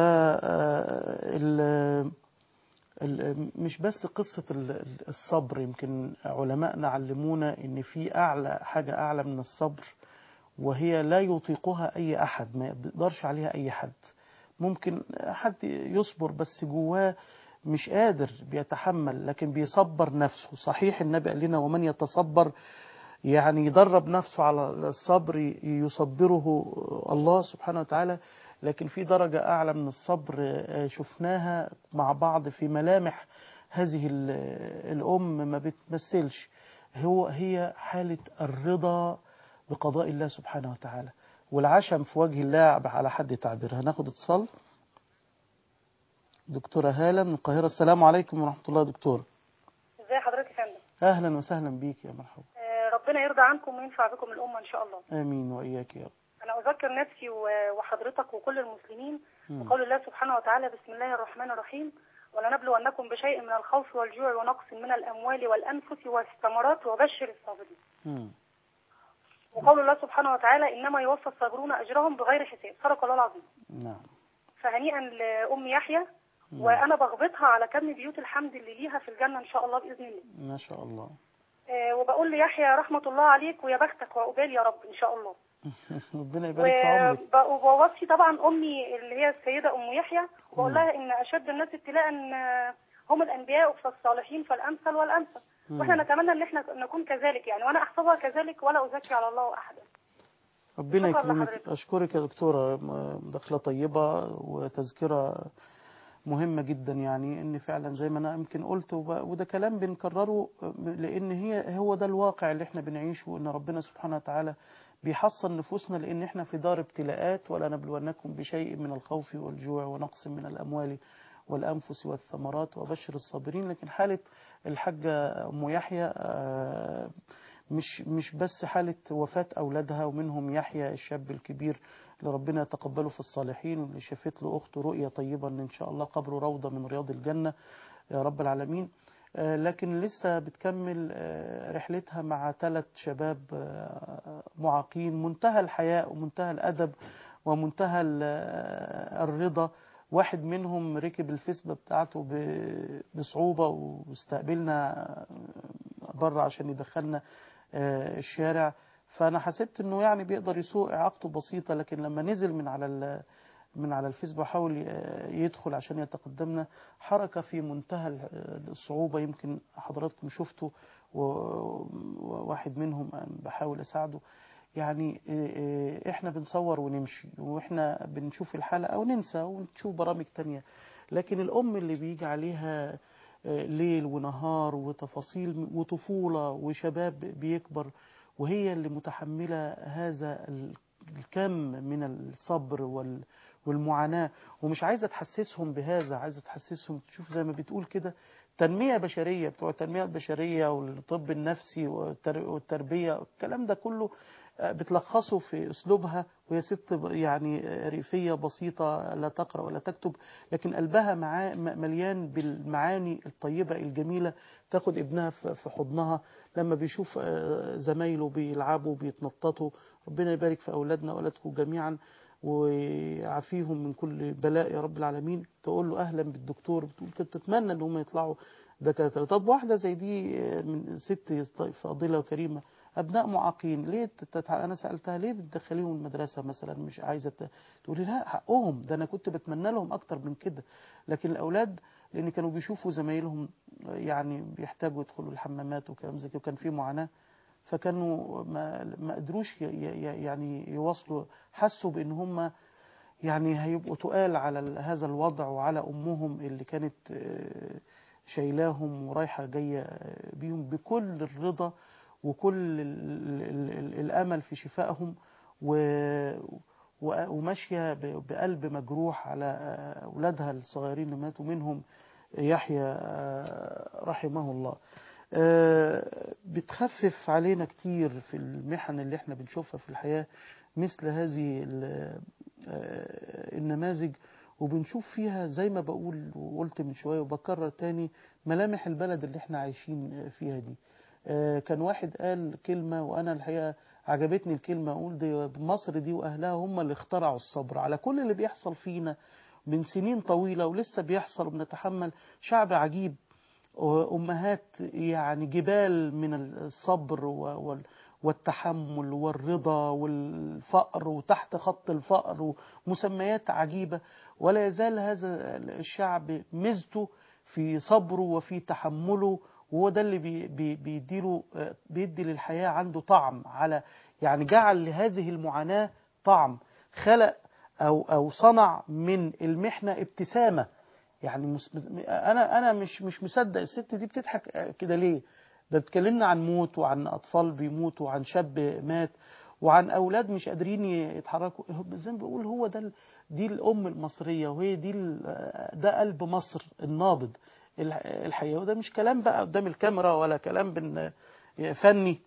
ال- ال- مش بس قصة ال- ال- الصبر يمكن علماءنا علمونا إن في أعلى حاجة أعلى من الصبر وهي لا يطيقها أي أحد ما يقدرش عليها أي حد ممكن حد يصبر بس جواه مش قادر بيتحمل لكن بيصبر نفسه صحيح النبي قال لنا ومن يتصبر يعني يدرب نفسه على الصبر يصبره الله سبحانه وتعالى لكن في درجة أعلى من الصبر آه، شفناها مع بعض في ملامح هذه ال- الأم ما بتمثلش هو هي حالة الرضا بقضاء الله سبحانه وتعالى والعشم في وجه الله على حد تعبيرها هناخد اتصال دكتورة هالة من القاهرة السلام عليكم ورحمة الله يا دكتور ازي حضرتك يا فندم أهلا وسهلا بيك يا مرحبا آه، ربنا يرضى عنكم وينفع بكم الأمة إن شاء الله آمين وإياك يا رب أنا أذكر نفسي و- وحضرتك وكل المسلمين مم. بقول الله سبحانه وتعالى بسم الله الرحمن الرحيم ولنبلونكم بشيء من الخوف والجوع ونقص من الأموال والأنفس والثمرات وبشر الصابرين مم. وقول الله سبحانه وتعالى إنما يوفى الصابرون أجرهم بغير حساب صدق الله العظيم نعم فهنيئا لأم يحيى مم. وأنا بغبطها على كم بيوت الحمد اللي ليها في الجنة إن شاء الله بإذن الله ما شاء الله آه، وبقول ليحيى رحمة الله عليك ويا بختك وعقبال يا رب إن شاء الله ربنا يبارك في عمرك وب- وبوصي طبعا امي اللي هي السيده ام يحيى وبقول مم. لها ان اشد الناس ابتلاء آه، هم الانبياء فالصالحين فالامثل والامثل مم. واحنا نتمنى ان احنا نكون كذلك يعني وانا احسبها كذلك ولا ازكي على الله احدا ربنا شكرا يكرمك لحضرتك. أشكرك يا دكتورة مداخلة طيبة وتذكرة مهمة جدا يعني ان فعلا زي ما انا يمكن قلت وب- وده كلام بنكرره لان هي هو ده الواقع اللي احنا بنعيشه ان ربنا سبحانه وتعالى بيحصن نفوسنا لان احنا في دار ابتلاءات ولا نبلونكم بشيء من الخوف والجوع ونقص من الاموال والانفس والثمرات وبشر الصابرين لكن حاله الحاجه ام يحيى آه، مش مش بس حاله وفاه اولادها ومنهم يحيى الشاب الكبير اللي ربنا يتقبله في الصالحين واللي شافت له اخته رؤيه طيبه ان ان شاء الله قبره روضه من رياض الجنه يا رب العالمين آه، لكن لسه بتكمل آه، رحلتها مع ثلاث شباب آه، معاقين منتهى الحياء ومنتهى الادب ومنتهى ال- آه، الرضا واحد منهم ركب الفيسبا بتاعته ب- بصعوبة واستقبلنا بره عشان يدخلنا آه، الشارع فأنا حسبت إنه يعني بيقدر يسوق إعاقته بسيطة لكن لما نزل من على ال- من على الفيسبا حاول ي- يدخل عشان يتقدمنا حركة في منتهى ال- الصعوبة يمكن حضراتكم شفتوا و- وواحد منهم بحاول أساعده يعني إيه إيه احنا بنصور ونمشي واحنا بنشوف الحلقة وننسى ونشوف برامج تانية لكن الأم اللي بيجي عليها آه، ليل ونهار وتفاصيل وطفولة وشباب بيكبر وهي اللي متحملة هذا ال- الكم من الصبر وال والمعاناة ومش عايزة تحسسهم بهذا عايزة تحسسهم تشوف زي ما بتقول كده تنمية بشرية بتوع التنمية البشرية والطب النفسي والتر- والتربية الكلام ده كله آه، بتلخصه في أسلوبها وهي ست ب- يعني آه، ريفية بسيطة لا تقرأ ولا تكتب لكن قلبها معا- م- مليان بالمعاني الطيبة الجميلة تاخد ابنها في في حضنها لما بيشوف آه، زمايله بيلعبوا بيتنططوا ربنا يبارك في أولادنا وأولادكم جميعا ويعافيهم من كل بلاء يا رب العالمين تقول له أهلا بالدكتور بتقول كنت تتمنى ان هم يطلعوا دكاترة طب واحدة زي دي آه، من ست فاضلة وكريمة أبناء معاقين ليه تت- أنا سألتها ليه بتدخليهم المدرسة مثلا مش عايزة ت- تقولي لا حقهم ده أنا كنت بتمنى لهم أكتر من كده لكن الأولاد لأن كانوا بيشوفوا زمايلهم يعني بيحتاجوا يدخلوا الحمامات وكلام زي كده وكان في معاناة فكانوا ما, ما قدروش ي- ي- يعني يواصلوا حسوا بأن هم يعني هيبقوا تقال على ال- هذا الوضع وعلى أمهم اللي كانت آه، شايلاهم ورايحة جاية آه، بيهم بكل الرضا وكل ال- ال- ال- الأمل في شفائهم و- و- وماشية ب- بقلب مجروح على آه، أولادها الصغيرين اللي ماتوا منهم يحيى آه، رحمه الله آه، بتخفف علينا كتير في المحن اللي احنا بنشوفها في الحياة مثل هذه ال- آه، النماذج وبنشوف فيها زي ما بقول وقلت من شوية وبكرر تاني ملامح البلد اللي احنا عايشين فيها دي آه، كان واحد قال كلمة وأنا الحقيقة عجبتني الكلمة أقول دي مصر دي وأهلها هم اللي اخترعوا الصبر على كل اللي بيحصل فينا من سنين طويلة ولسه بيحصل وبنتحمل شعب عجيب أمهات يعني جبال من الصبر و- وال- والتحمل والرضا والفقر وتحت خط الفقر ومسميات عجيبة ولا يزال هذا الشعب ميزته في صبره وفي تحمله وهو ده اللي بي بي بيديله بيدي للحياة عنده طعم على يعني جعل لهذه المعاناة طعم خلق أو أو صنع من المحنة ابتسامة يعني مس... انا انا مش مش مصدق الست دي بتضحك كده ليه ده بتكلمنا عن موت وعن اطفال بيموتوا وعن شاب مات وعن اولاد مش قادرين يتحركوا زي ما بقول هو ده ال- دي الام المصريه وهي دي ال- ده قلب مصر النابض الح- الحقيقه وده مش كلام بقى قدام الكاميرا ولا كلام بن فني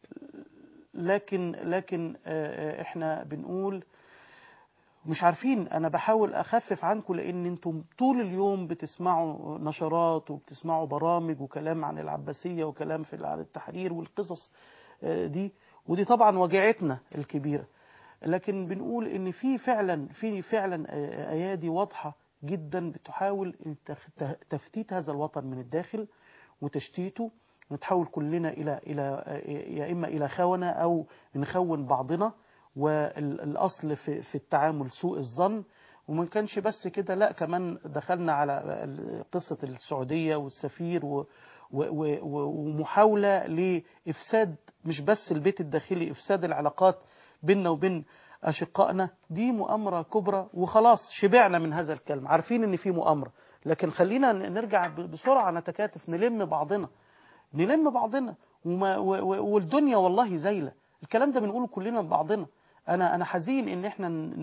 لكن لكن آه، آه، احنا بنقول مش عارفين انا بحاول اخفف عنكم لان انتم طول اليوم بتسمعوا نشرات وبتسمعوا برامج وكلام عن العباسيه وكلام في عن التحرير والقصص آه، دي ودي طبعا وجعتنا الكبيره لكن بنقول ان في فعلا في فعلا آه، ايادي واضحه جدا بتحاول تخ- تفتيت هذا الوطن من الداخل وتشتيته نتحول كلنا الى الى آه، يا اما الى خونه او نخون بعضنا والاصل في في التعامل سوء الظن وما كانش بس كده لا كمان دخلنا على قصه السعوديه والسفير و و- و- و- ومحاوله لافساد مش بس البيت الداخلي افساد العلاقات بيننا وبين اشقائنا دي مؤامره كبرى وخلاص شبعنا من هذا الكلام عارفين ان في مؤامره لكن خلينا نرجع ب- بسرعه نتكاتف نلم بعضنا نلم بعضنا وما و و والدنيا والله زايله الكلام ده بنقوله كلنا لبعضنا انا انا حزين ان احنا ن-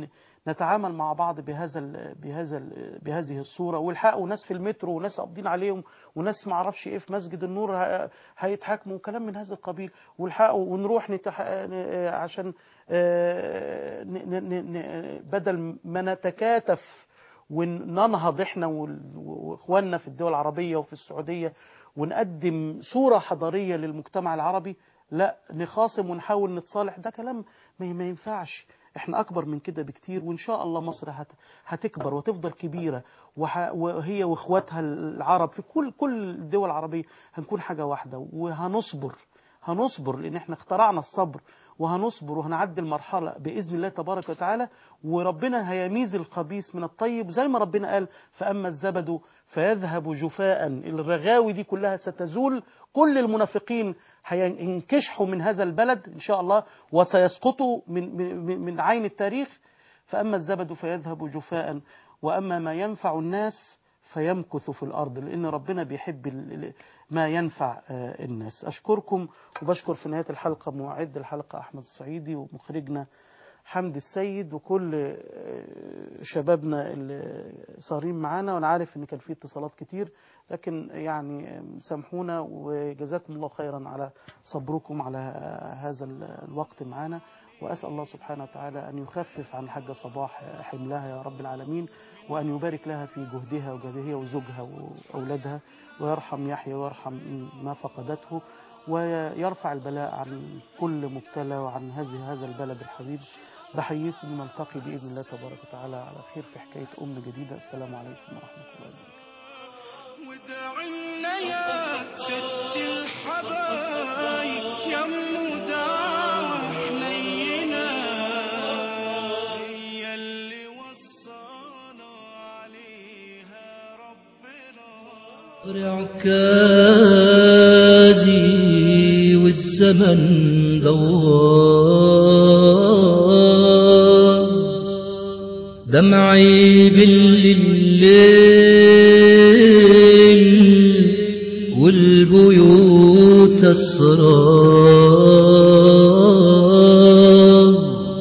نتعامل مع بعض بهذا ال بهذا ال بهذه الصوره والحقوا ناس في المترو وناس قابضين عليهم وناس ما اعرفش ايه في مسجد النور ه- هيتحاكموا وكلام من هذا القبيل والحقوا ونروح نتح... ن- عشان آه، ن- ن- ن- بدل ما نتكاتف وننهض احنا وال- واخواننا في الدول العربيه وفي السعوديه ونقدم صوره حضاريه للمجتمع العربي لا نخاصم ونحاول نتصالح ده كلام ما ما ينفعش احنا اكبر من كده بكتير وان شاء الله مصر هت هتكبر وتفضل كبيره وح وهي واخواتها العرب في كل كل الدول العربيه هنكون حاجه واحده وهنصبر هنصبر لان احنا اخترعنا الصبر وهنصبر وهنعدي المرحله باذن الله تبارك وتعالى وربنا هيميز الخبيث من الطيب زي ما ربنا قال فاما الزبد فيذهب جفاء الرغاوي دي كلها ستزول كل المنافقين هينكشحوا من هذا البلد ان شاء الله وسيسقطوا من من من عين التاريخ فاما الزبد فيذهب جفاء واما ما ينفع الناس فيمكث في الأرض لأن ربنا بيحب ال- ال- ما ينفع آه، الناس أشكركم وبشكر في نهاية الحلقة معد الحلقة أحمد الصعيدي ومخرجنا حمد السيد وكل آه، شبابنا اللي صارين معانا وأنا عارف إن كان في اتصالات كتير لكن يعني سامحونا وجزاكم الله خيرا على صبركم على هذا ال- الوقت معانا وأسأل الله سبحانه وتعالى أن يخفف عن الحاجة صباح حملها يا رب العالمين وأن يبارك لها في جهدها وجهدها وزوجها وأولادها ويرحم يحيى ويرحم ما فقدته ويرفع البلاء عن كل مبتلى وعن هذه هذا البلد الحبيب بحييكم ونلتقي بإذن الله تبارك وتعالى على خير في حكاية أم جديدة السلام عليكم ورحمة الله وبركاته ودعنا يا ست الحبايب يا مدعى حنينا هي اللي وصانا عليها ربنا عكازي والزمن دوار دمعي بالليل والبيوت اسرار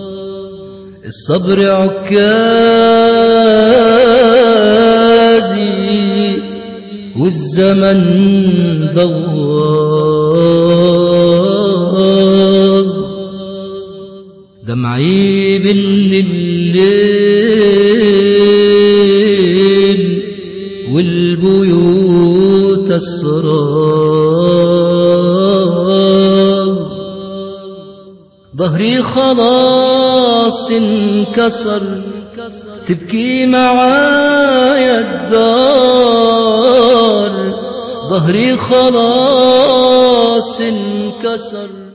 الصبر عكازي والزمن دوار دمعي بالليل والبيوت اسرار ظهري خلاص انكسر تبكي معايا الدار ظهري خلاص انكسر